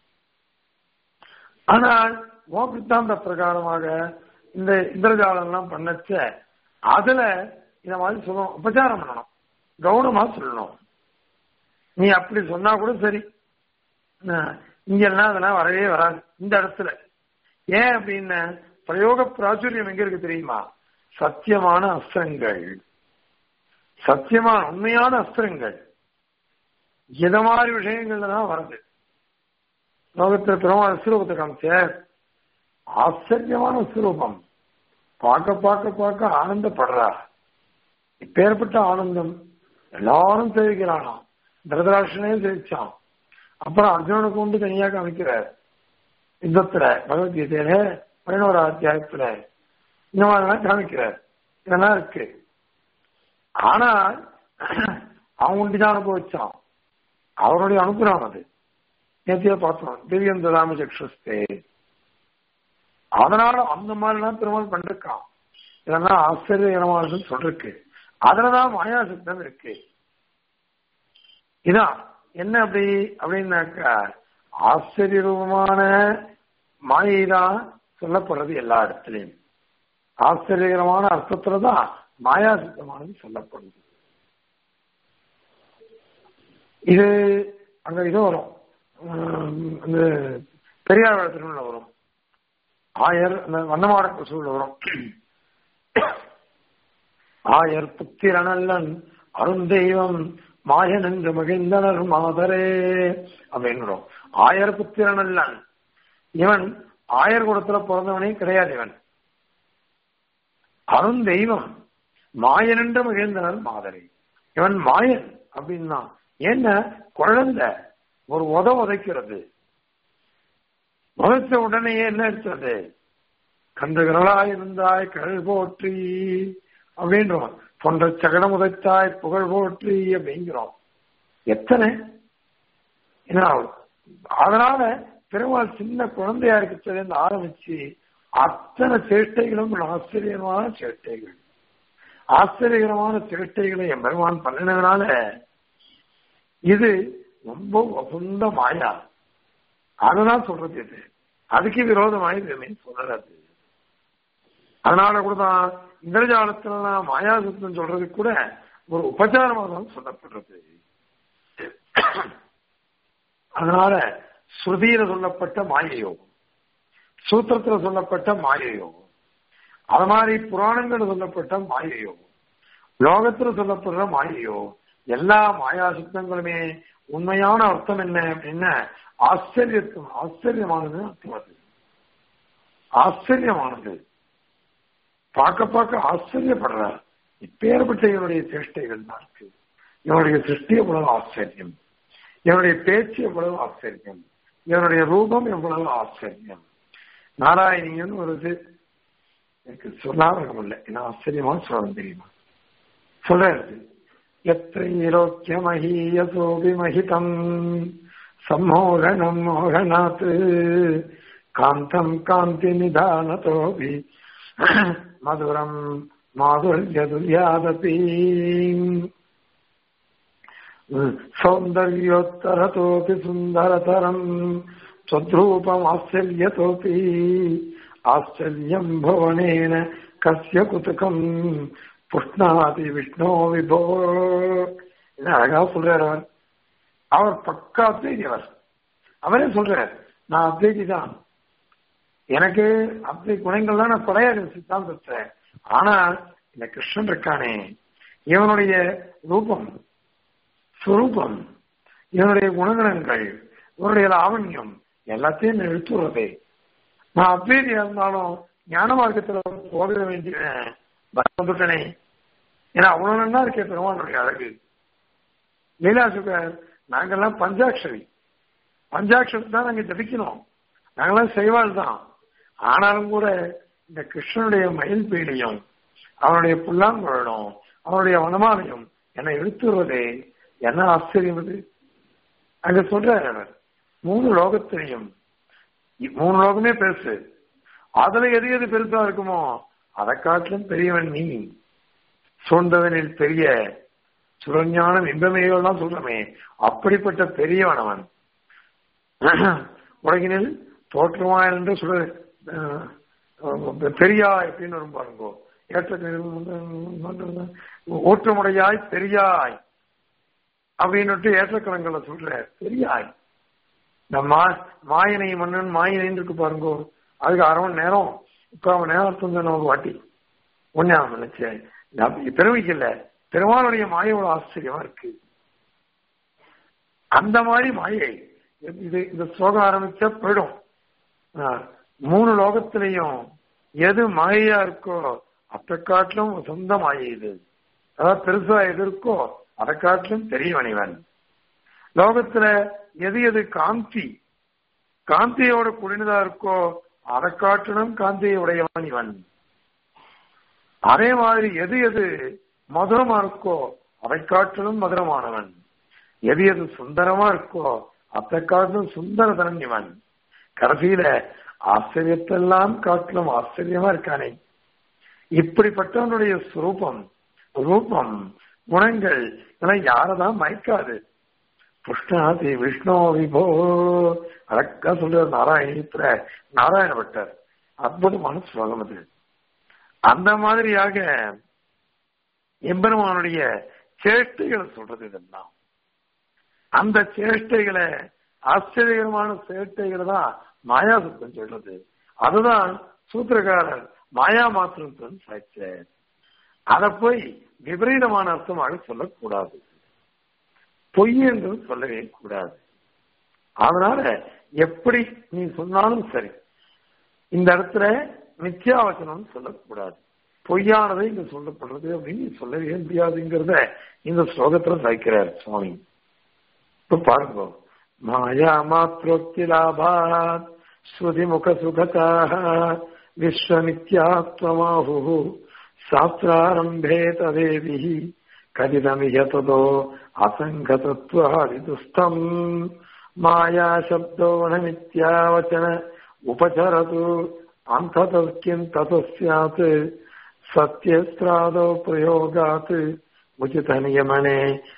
ஆனால் மோபித்தாந்த பிரகாரமாக இந்த இந்திரஜாலம் எல்லாம் பண்ணச்ச அதுல இந்த மாதிரி சொல்லணும் உபச்சாரம் பண்ணணும் கௌனமா சொல்லணும் நீ அப்படி சொன்னா கூட சரி இங்கெல்லாம் அதெல்லாம் வரவே வராது இந்த இடத்துல ஏன் அப்படின்னா பிரயோக பிராச்சுரியம் எங்க இருக்கு தெரியுமா சத்தியமான அஸ்திரங்கள் சத்தியமான உண்மையான அஸ்திரங்கள் இத மாதிரி விஷயங்கள்ல தான் வருது லோகத்துல பெருமாள் ஸ்வரூபத்தை காமிச்சார் ஆச்சரியமான ஸ்வரூபம் பார்க்க பார்க்க பார்க்க ஆனந்தப்படுறா இப்பேற்பட்ட ஆனந்தம் எல்லாரும் தெரிவிக்கிறானாம் திருதராஷ்டனே தெரிவிச்சான் அப்புறம் அர்ஜுனனுக்கு கொண்டு தனியா காமிக்கிறார் யுத்தத்துல பகவத்கீதையில பதினோரா அத்தியாயத்துல இந்த மாதிரிலாம் காமிக்கிறார் இதெல்லாம் இருக்கு ஆனால் அவன் ஒண்டிதான் அனுபவிச்சான் அவருடைய அனுப்புறான் அது நேத்தியா பார்த்தோம் திவ்யம் ததாம சக்ஷஸ்தே அதனால அந்த மாதிரிலாம் பெருமாள் பண்ணிருக்கான் இதெல்லாம் ஆச்சரியகரமானதுன்னு சொல்றக்கு அதுலதான் மாயாசக்தம் இருக்கு இதான் என்ன அப்படி அப்படின்னாக்கா ஆச்சரிய ரூபமான மாயை தான் சொல்லப்படுறது எல்லா இடத்துலையும் ஆச்சரியகரமான அர்த்தத்துல தான் மாயா சித்தமானது சொல்லப்படுது இது அங்க இது வரும் அந்த பெரியார் வளர்த்துல வரும் ஆயர் அந்த வண்ணமாட கொசுவில் வரும் ஆயர் புத்திரனல்லன் அருந்தெய்வம் மாயன் என்று மகிழ்ந்தனர் மாதரே அப்படின்னு ஆயர் புத்திரனல்லன் இவன் ஆயர் குடத்துல பிறந்தவனே கிடையாது இவன் அருந்தெய்வம் மாயன் என்று மகிழ்ந்தனர் மாதரே இவன் மாயன் அப்படின்னா என்ன குழந்தை ஒரு உத உதைக்கிறது உதைச்ச உடனே என்ன எடுத்தது கண்டுகிறளாய் இருந்தாய் கழல் போற்றி அப்படின்றோம் தொண்ட சகடம் உதைத்தாய் புகழ் போற்றி அப்படிங்கிறோம் எத்தனை என்ன அதனால பெருமாள் சின்ன குழந்தையா இருக்கிறதுல ஆரம்பிச்சு அத்தனை சேட்டைகளும் ஆச்சரியமான சேட்டைகள் ஆச்சரியகரமான சேட்டைகளை என் பெருமான் பண்ணினதுனால இது ரொம்ப வசந்த மாயா அதுதான் சொல்றது இது அதுக்கு விரோதமாய் இதுமே சொல்றது அதனால கூட தான் இந்திரஜாலத்துல மாயாசுத்தம் சொல்றது கூட ஒரு உபச்சாரமாக தான் சொல்லப்படுறது அதனால ஸ்ருதியில சொல்லப்பட்ட மாய யோகம் சூத்திரத்துல சொல்லப்பட்ட மாய யோகம் அது மாதிரி புராணங்கள் சொல்லப்பட்ட மாய யோகம் லோகத்துல சொல்லப்படுற மாய யோகம் எல்லா மாயா சித்தங்களுமே உண்மையான அர்த்தம் என்ன அப்படின்னா ஆச்சரியத்துவம் ஆச்சரியமானது அர்த்தம் அது ஆச்சரியமானது பார்க்க பார்க்க ஆச்சரியப்படுறார் இப்பேற்பட்ட இவனுடைய சேஷ்டைகள் தான் இருக்கு இவனுடைய சிருஷ்டி எவ்வளவு ஆச்சரியம் இவனுடைய பேச்சு எவ்வளவு ஆச்சரியம் இவனுடைய ரூபம் எவ்வளவு ஆச்சரியம் நாராயணியன் ஒரு இது எனக்கு சொல்லாதகம் இல்லை என்ன ஆச்சரியமா சொல்லணும் தெரியுமா சொல்றது यत्रैलोक्यमहीयसोऽभिमहितम् सम्मोहनम् मोहनात् कान्तम् कान्तिनिधानतोऽपि मधुरम् माधुर्यदुर्यादपि सौन्दर्योत्तरतोऽपि सुन्दरतरम् त्वद्रूपमाश्चर्यतोऽपि आश्चर्यम् भुवनेन कस्य कुतुकम् புஷ்ணாதி விஷ்ணு விபோ என்ன அழகா சொல்றாரு அவர் அவர் பக்கா அத்வைதி அவர் அவரே சொல்றார் நான் அத்வைதி தான் எனக்கு அத்வை குணங்கள் தான் நான் கிடையாது சித்தாந்தத்தை ஆனா இந்த கிருஷ்ணன் இருக்கானே இவனுடைய ரூபம் சுரூபம் இவனுடைய குணநலன்கள் இவனுடைய லாவண்யம் எல்லாத்தையும் எடுத்துறதே நான் அத்வைதியா இருந்தாலும் ஞான மார்க்கத்துல போக வேண்டிய வந்துட்டனே ஏன்னா அவ்வளவு நல்லா இருக்கே பெருமானுடைய அழகு லீலா சுகர் நாங்கெல்லாம் பஞ்சாட்சரி பஞ்சாட்சரி தான் நாங்க ஜபிக்கணும் நாங்கெல்லாம் செய்வாள் தான் ஆனாலும் கூட இந்த கிருஷ்ணனுடைய மயில் பீலியும் அவனுடைய புல்லாங்குழலும் அவனுடைய வனமாலையும் என்னை எடுத்துறதே என்ன ஆச்சரியம் அது அங்க சொல்றாரு அவர் மூணு லோகத்திலையும் மூணு லோகமே பெருசு அதுல எது எது பெருசா இருக்குமோ அதை காட்டிலும் பெரியவன் நீ சூழ்ந்தவனில் பெரிய சுரஞானம் இன்பமையெல்லாம் சொல்றமே அப்படிப்பட்ட பெரியவன் அவன் உலகினில் தோற்றுவான் என்று சொல்ல பெரியாய் அப்படின்னு வரும் பாருங்கோ ஏற்ற ஓற்றமுடையாய் பெரியாய் அப்படின்னு ஏற்றக்கலங்களை சொல்ற பெரியாய் இந்த மா மாயனை மன்னன் மாயனை இருக்கு பாருங்கோ அதுக்கு அரை மணி நேரம் முக்கால் மணி நேரம் தந்தன ஒரு வாட்டி ஒன்னு நினைச்சேன் பெருமைக்கல பெருமாளுடைய மாயோட ஆச்சரியமா இருக்கு அந்த மாதிரி மாயை இது இந்த ஸ்லோகம் ஆரம்பிச்சா போயிடும் மூணு லோகத்திலையும் எது மாயையா இருக்கோ அதை காட்டிலும் சொந்த மாயை இது அதாவது பெருசா எது இருக்கோ அதை காட்டிலும் பெரியவனிவன் லோகத்துல எது எது காந்தி காந்தியோட குடினதா இருக்கோ அதை காட்டிலும் காந்தியை உடையவன் இவன் அதே மாதிரி எது எது மதுரமா இருக்கோ அதை காட்டிலும் மதுரமானவன் எது எது சுந்தரமா இருக்கோ அதை காட்டிலும் சுந்தரதனன் இவன் கடைசியில ஆச்சரியத்தெல்லாம் காட்டிலும் ஆச்சரியமா இருக்கானே இப்படிப்பட்டவனுடைய சுரூபம் ரூபம் குணங்கள் இதெல்லாம் யாரதான் மயக்காது புஷ்ணாதி விஷ்ணு விபோ அழகா சொல்ற நாராயணத்துல நாராயண பட்டர் அற்புதமான ஸ்லோகம் அது அந்த மாதிரியாக எம்பெருமானுடைய சேஷ்டைகளை சொல்றது இதெல்லாம் அந்த சேஷ்டைகளை ஆச்சரியகரமான சேட்டைகளை தான் மாயாசத்தம் சொல்றது அதுதான் சூத்திரக்காரர் மாயா மாத்திரம் சாய்ச்சார் அதை போய் விபரீதமான அர்த்தமாக சொல்லக்கூடாது பொய் என்று சொல்லவே கூடாது அதனால எப்படி நீ சொன்னாலும் சரி இந்த இடத்துல நித்தியாவச்சனம் சொல்லக்கூடாது பொய்யானதை இங்க சொல்லப்படுறது அப்படின்னு நீ சொல்லவே முடியாதுங்கிறத இந்த ஸ்லோகத்துல சாய்க்கிறார் சுவாமி இப்ப பாருங்க மாயா மாத்ரோக்தி லாபாத் ஸ்ருதி முக சுகதாக விஸ்வமித்யாத்வமாஹு சாஸ்திராரம்பே ததேவி கதிதமிக ததோ அசங்கதத்வாதிதுஸ்தம் மாயா சப்தோனமித்யாவச்சன உபசரது அந்ததற்கிம் தது ஸ்யாத் சத்யஸ்திராதோ பிரயோகாத் உச்சித நியமனே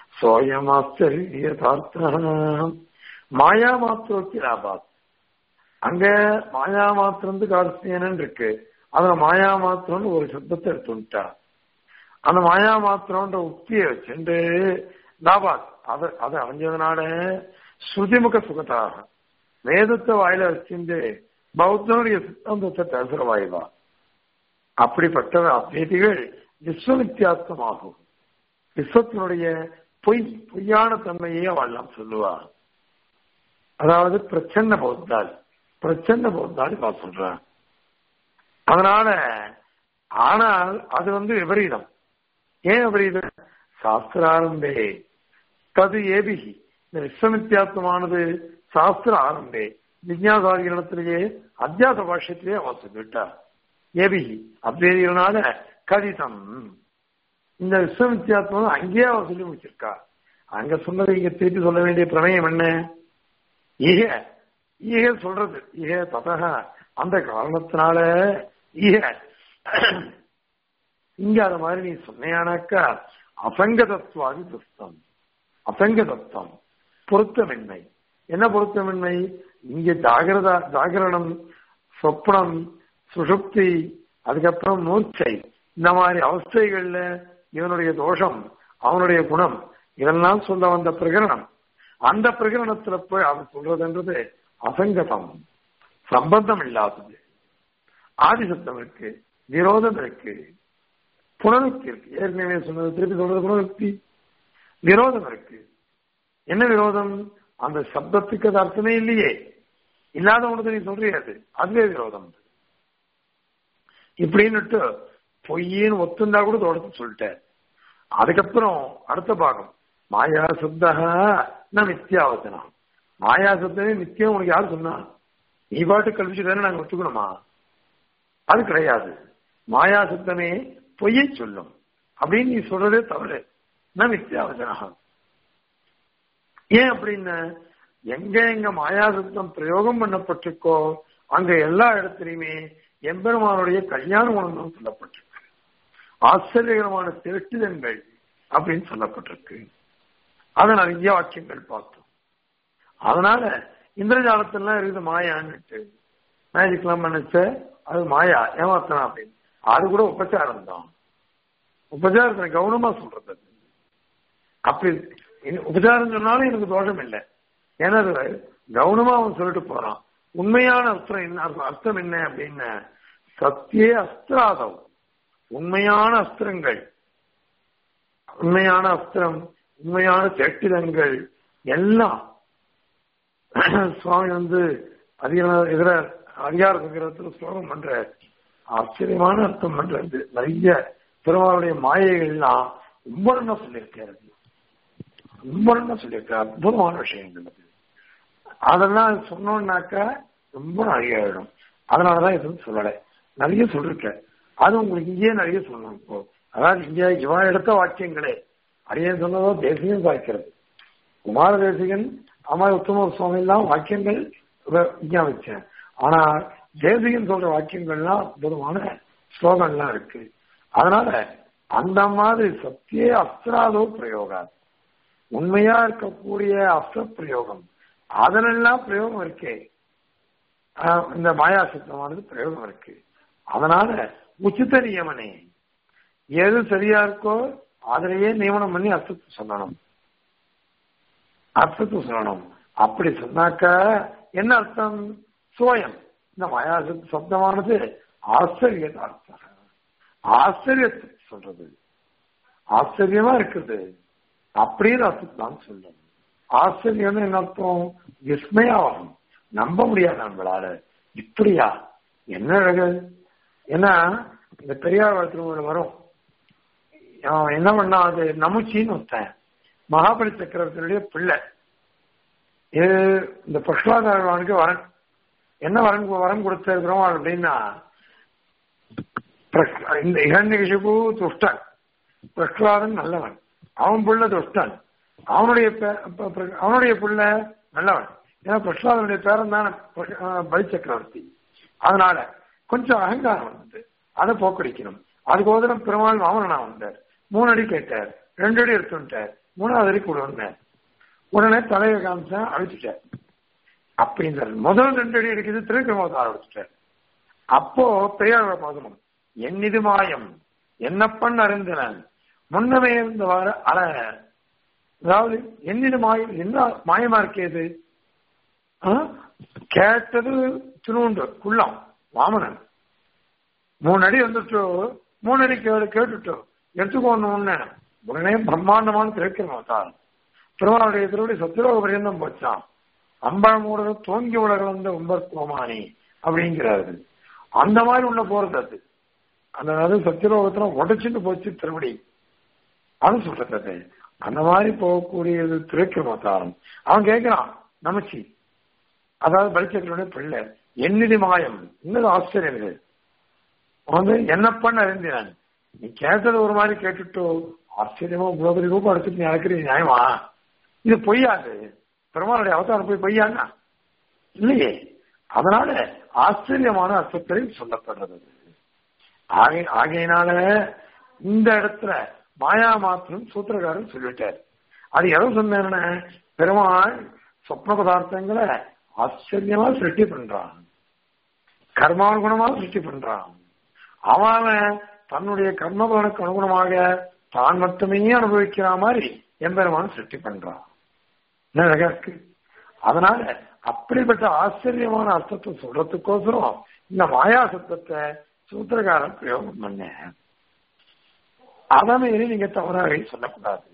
சோயமாச்சரியதார்த்த மாயா மாத்திரோக்கி லாபாத் அங்க மாயா மாத்திரம் கார்த்தியனன் இருக்கு அதுல மாயா மாத்திரம்னு ஒரு சப்தத்தை எடுத்துட்டா அந்த மாயா மாத்திரம்ன்ற உக்தியை வச்சுட்டு லாபாத் அதை அதை அடைஞ்சதுனால ஸ்ருதிமுக சுகத்தாக வேதத்தை வாயில வச்சுட்டு பௌத்தனுடைய சித்தாந்தத்தை பேசுற வாயிலா அப்படிப்பட்ட அத்வைதிகள் விஸ்வநித்தியாசமாகும் விஸ்வத்தினுடைய பொய் பொய்யான தன்மையே அவெல்லாம் சொல்லுவார் அதாவது பிரச்சன்ன பௌத்தாள் பிரச்சன்ன பௌத்தாள் இவா சொல்றான் அதனால ஆனால் அது வந்து விபரீதம் ஏன் விபரீதம் சாஸ்திராரம்பே தது ஏபிகி இந்த விஸ்வமித்தியாசமானது சாஸ்திர ஆரம்பே விஜயாசாரிகளிடத்திலேயே அத்தியாச பாஷ்யத்திலேயே அவன் சொல்லிவிட்டார் ஏபிகி அத்வேதிகளான கதிதம் இந்த விஸ்வவித்தியாசம் அங்கேயே அவர் சொல்லி முடிச்சிருக்கா அங்க சொன்னதை இங்க திருப்பி சொல்ல வேண்டிய பிரமேயம் என்ன ஈக ஈக சொல்றது ஈக ததக அந்த காரணத்தினால ஈக இங்க அது மாதிரி நீ சொன்னையானாக்கா அசங்கதத்துவாதி துஸ்தம் அசங்கதத்துவம் பொருத்தமின்மை என்ன பொருத்தமின்மை இங்க ஜாகிரதா ஜாகரணம் சொப்னம் சுஷுப்தி அதுக்கப்புறம் மூர்ச்சை இந்த மாதிரி அவஸ்தைகள்ல இவனுடைய தோஷம் அவனுடைய குணம் இதெல்லாம் சொல்ல வந்த பிரகரணம் அந்த பிரகரணத்துல போய் அவன் சொல்றதுன்றது அசங்கதம் சம்பந்தம் இல்லாதது ஆதிசத்தம் இருக்கு விரோதம் இருக்கு புனருக்தி இருக்கு ஏற்கனவே சொன்னது திருப்பி சொல்றது புனருக்தி விரோதம் இருக்கு என்ன விரோதம் அந்த சப்தத்துக்கு அது அர்த்தமே இல்லையே இல்லாத ஒன்று நீ சொல்றியாது அதுவே விரோதம் இப்படின்னுட்டு பொய்யின்னு ஒத்துண்டா கூட தொடர்ந்து சொல்லிட்டேன் அதுக்கப்புறம் அடுத்த பாகம் மாயா சப்தா நான் நித்தியாவசனம் மாயா சப்தமே நித்தியம் உனக்கு யார் சொன்னா நீ பாட்டு கல்விச்சுதானே நாங்க ஒத்துக்கணுமா அது கிடையாது மாயா சப்தமே பொய்யை சொல்லும் அப்படின்னு நீ சொல்றதே தவறு நான் நித்தியாவசனம் ஏன் அப்படின்னு எங்க எங்க மாயா சப்தம் பிரயோகம் பண்ணப்பட்டிருக்கோ அங்க எல்லா இடத்துலயுமே எம்பெருமானுடைய கல்யாண குணங்களும் சொல்லப்பட்டிருக்கு ஆச்சரியகரமான திரட்டுதன்கள் அப்படின்னு சொல்லப்பட்டிருக்கு அதை நிறைய வாக்கியங்கள் பார்த்தோம் அதனால இந்திரஜாலத்திலாம் இருக்குது மாயான்னுட்டு மேஜிக்லாம் நினைச்ச அது மாயா ஏமாத்தனா அப்படின்னு அது கூட உபச்சாரம் தான் உபச்சாரத்தை கவனமா சொல்றது அப்படி உபச்சாரம் சொன்னாலும் எனக்கு தோஷம் இல்லை ஏன்னா கவனமா அவன் சொல்லிட்டு போறான் உண்மையான அஸ்திரம் என்ன அர்த்தம் என்ன அப்படின்னு சத்தியே அஸ்திராதம் உண்மையான அஸ்திரங்கள் உண்மையான அஸ்திரம் உண்மையான செட்டிதங்கள் எல்லாம் சுவாமி வந்து அதிக இதுல அதிகார சங்கரத்துல ஸ்லோகம் பண்ற ஆச்சரியமான அர்த்தம் பண்றது நிறைய பெருமாளுடைய மாயைகள்லாம் ரொம்ப நல்லா சொல்லியிருக்காரு ரொம்ப நல்லா சொல்லியிருக்காரு அற்புதமான விஷயங்கள் அது அதெல்லாம் சொன்னோம்னாக்கா ரொம்ப நிறைய ஆயிடும் அதனாலதான் எதுவும் சொல்லலை நிறைய சொல்லிருக்கேன் அது உங்களுக்கு இங்கேயே நிறைய சொல்லணும் இப்போ அதாவது இங்கே இவா எடுத்த வாக்கியங்களே அரியன் சொன்னதோ தேசியம் வாய்க்கிறது குமார தேசிகன் அமர் உத்தம சுவாமி எல்லாம் வாக்கியங்கள் விஞ்ஞாபிச்சேன் ஆனா தேசிகன் சொல்ற வாக்கியங்கள்லாம் அற்புதமான ஸ்லோகம்லாம் இருக்கு அதனால அந்த மாதிரி சத்தியே அஸ்திராதோ பிரயோகா உண்மையா இருக்கக்கூடிய அஸ்த பிரயோகம் அதனெல்லாம் பிரயோகம் இருக்கே ஆஹ் இந்த மாயா சித்தமானது பிரயோகம் இருக்கு அதனால உச்சித நியமனே எது சரியா இருக்கோ அதிலேயே நியமனம் பண்ணி அர்த்தத்தை சொல்லணும் அர்த்தத்தை சொல்லணும் அப்படி சொன்னாக்க என்ன அர்த்தம் சோயம் இந்த மாயா சித்த சப்தமானது ஆச்சரிய அர்த்தம் ஆச்சரியத்தை சொல்றது ஆச்சரியமா இருக்குது அப்படின்னு அர்த்தத்தை தான் சொல்லணும் ஆச்சரியம் என்ன அர்த்தம் விஸ்மயாவகம் நம்ப முடியாது நம்மளால இப்படியா என்ன அழகு ஏன்னா இந்த பெரியார் திருமணம் வரும் அவன் என்ன பண்ணா அது நமுச்சின்னு ஒருத்தன் மகாபலி சக்கரவர்த்தியுடைய பிள்ளை இது இந்த பிரஷ்லாதாரவானுக்கு வரன் என்ன வரன் வரம் கொடுத்திருக்கிறோம் அப்படின்னா பிரஹ்- இந்த இரண்யகிஷிபு துஷ்டன் பிரஹ்லாதன் நல்லவன் அவன் புள்ள துஷ்டன் அவனுடைய பே- ப- ப- அவனுடைய புள்ள நல்லவன் ஏன்னா பிரஹ்லாதனுடைய பேரன் தான் பலி சக்கரவர்த்தி அதனால கொஞ்சம் அகங்காரம் வந்தது அதை போக்கடிக்கணும் அதுக்கோதரம் பெருமாள் வாமனனா வந்தார் மூணு அடி கேட்டார் ரெண்டு அடி எடுத்துட்டார் மூணாவது அடி கொடுன்னார் உடனே தலையை காமிச்சா அழிச்சுட்டார் அப்படின்றார் முதல் ரெண்டு அடி அடிக்குது திருக்கிரமத்தை ஆரம்பிச்சுட்டார் அப்போ பெரியார் பாதனம் என்னிது மாயம் என்னப்பன் அறிந்தனன் முன்னமே இருந்தவாறு அல அதாவது என்னிது மாயம் என்ன மாயமா இருக்கேது ஆ? கேட்டது திருவுண்டு குள்ளம் வாமனன் மூணு அடி வந்துட்டு மூணு அடி கேடு கேட்டுட்டு எடுத்துக்கோன்னு உடனே பிரம்மாண்டமான திரைக்க மாட்டார் திருமாவுடைய திருவடி சத்திரோக பரியந்தம் போச்சான் அம்பழம் மூடல தோங்கி உலகளந்த உம்பர் கோமானி அப்படிங்கிறாரு அந்த மாதிரி உள்ள போறது அது அந்த அது சத்தியலோகத்துல உடைச்சுட்டு போச்சு திருவடி அது சொல்றது அது அந்த மாதிரி போகக்கூடியது திரைக்கிரமத்தாரம் அவன் கேட்கிறான் நமச்சி அதாவது பலிச்சக்கருடைய பிள்ளை என்னிடி மாயம் இன்னது ஆச்சரியம் இது வந்து என்ன பண்ண அறிந்தினான் நீ கேட்டது ஒரு மாதிரி கேட்டுட்டோ ஆச்சரியமா இவ்வளவு பெரிய ரூபம் எடுத்துட்டு நீ அழைக்கிறீங்க நியாயமா இது பொய்யாது பெருமாளுடைய அவதாரம் போய் பொய்யான்னா இல்லையே அதனால ஆச்சரியமான அர்த்தத்தில் சொல்லப்படுறது ஆகை ஆகையினால இந்த இடத்துல மாயா மாத்திரம் சூத்திரக்காரன் சொல்லிட்டார் அது எதை சொன்னேன்னா பெருமாள் சொப்ன பதார்த்தங்களை ஆச்சரியமா சிருஷ்டி பண்றான் கர்மானுகுணமா சிருஷ்டி பண்றான் அவன் தன்னுடைய கர்மபலனுக்கு அனுகுணமாக தான் மட்டுமே அனுபவிக்கிற மாதிரி எம்பெருமான் சிருஷ்டி பண்றான் என்ன அழகா இருக்கு அதனால அப்படிப்பட்ட ஆச்சரியமான அர்த்தத்தை சொல்றதுக்கோசரம் இந்த மாயா சத்தத்தை சூத்திரகாரன் பிரயோகம் பண்ண அதை மீறி நீங்க தவறாக சொல்லக்கூடாது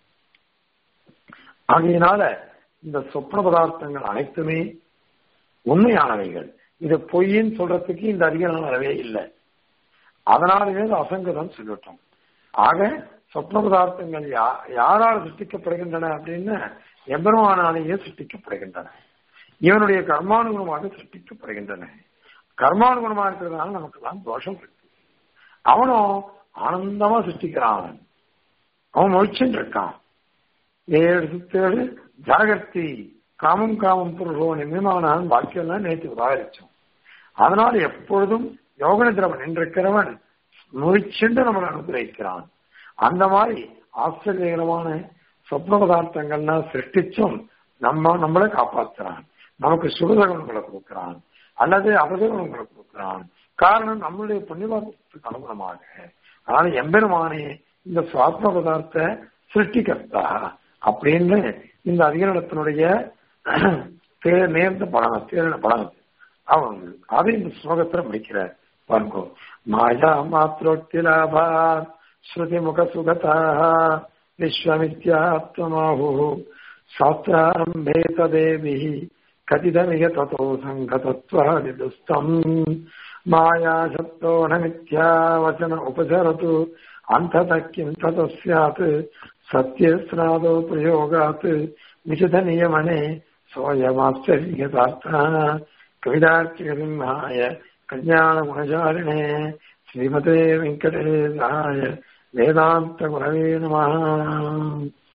ஆகையினால இந்த சொப்ன பதார்த்தங்கள் அனைத்துமே உண்மையானவைகள் இது பொய்ன்னு சொல்றதுக்கு இந்த அதிகாரம் வரவே இல்லை அதனாலவே இது அசங்கதம் சொல்லிட்டோம் ஆக சொப்ன பதார்த்தங்கள் யா யாரால் சிருஷ்டிக்கப்படுகின்றன அப்படின்னு எம்பெருமானாலேயே சிருஷ்டிக்கப்படுகின்றன இவனுடைய கர்மானுகுணமாக சிருஷ்டிக்கப்படுகின்றன கர்மானுகுணமா இருக்கிறதுனால நமக்கு எல்லாம் தோஷம் இருக்கு அவனும் ஆனந்தமா சிருஷ்டிக்கிறான் அவன் அவன் முழிச்சுட்டு இருக்கான் ஏழு சுத்தேழு ஜாகர்த்தி காமம் காமம் புருஷோ நிமிமானான் வாக்கியெல்லாம் நேற்று உதாகரிச்சோம் அதனால எப்பொழுதும் யோகனிதிரவன் நின்றிருக்கிறவன் முழிச்சுண்டு நம்மளை அனுகிரகிக்கிறான் அந்த மாதிரி ஆச்சரியகரமான சொப்ன பதார்த்தங்கள்லாம் சிருஷ்டிச்சும் நம்ம நம்மளை காப்பாத்துறான் நமக்கு சுகதகுணங்களை கொடுக்கிறான் அல்லது அபதகுணங்களை கொடுக்கிறான் காரணம் நம்மளுடைய புண்ணியபாதத்துக்கு அனுகுணமாக அதனால எம்பெருமானே இந்த சுவாத்ம பதார்த்த சிருஷ்டிகர்த்தா அப்படின்னு இந்த அதிகரணத்தினுடைய தேர் நேர்ந்த படம் தேர்ந்த படம் அவன் அதை இந்த ஸ்லோகத்துல முடிக்கிறார் பாருங்கோ மாயா மாத்திரோக்திலாபா ஸ்ருதி முக சுகதா விஸ்வமித்யாத்மாஹு சாஸ்திராரம்பே ததேவி கதிதமிக ததோ சங்கதத்வாதிதுஸ்தம் மாயா சப்தோ ந மித்யா வச்சன உபசரத்து அந்தத கிம் தத ஸ்யாத் சத்யஸ்நாதோ பிரயோகாத் விசித நியமனே சோயமாச்சரியதார்த்தா கவிதார்த்திகசிம்ஹாய கல்யாண குணசாலினே ஸ்ரீமதே வெங்கடேசாய வேதாந்த குரவே நம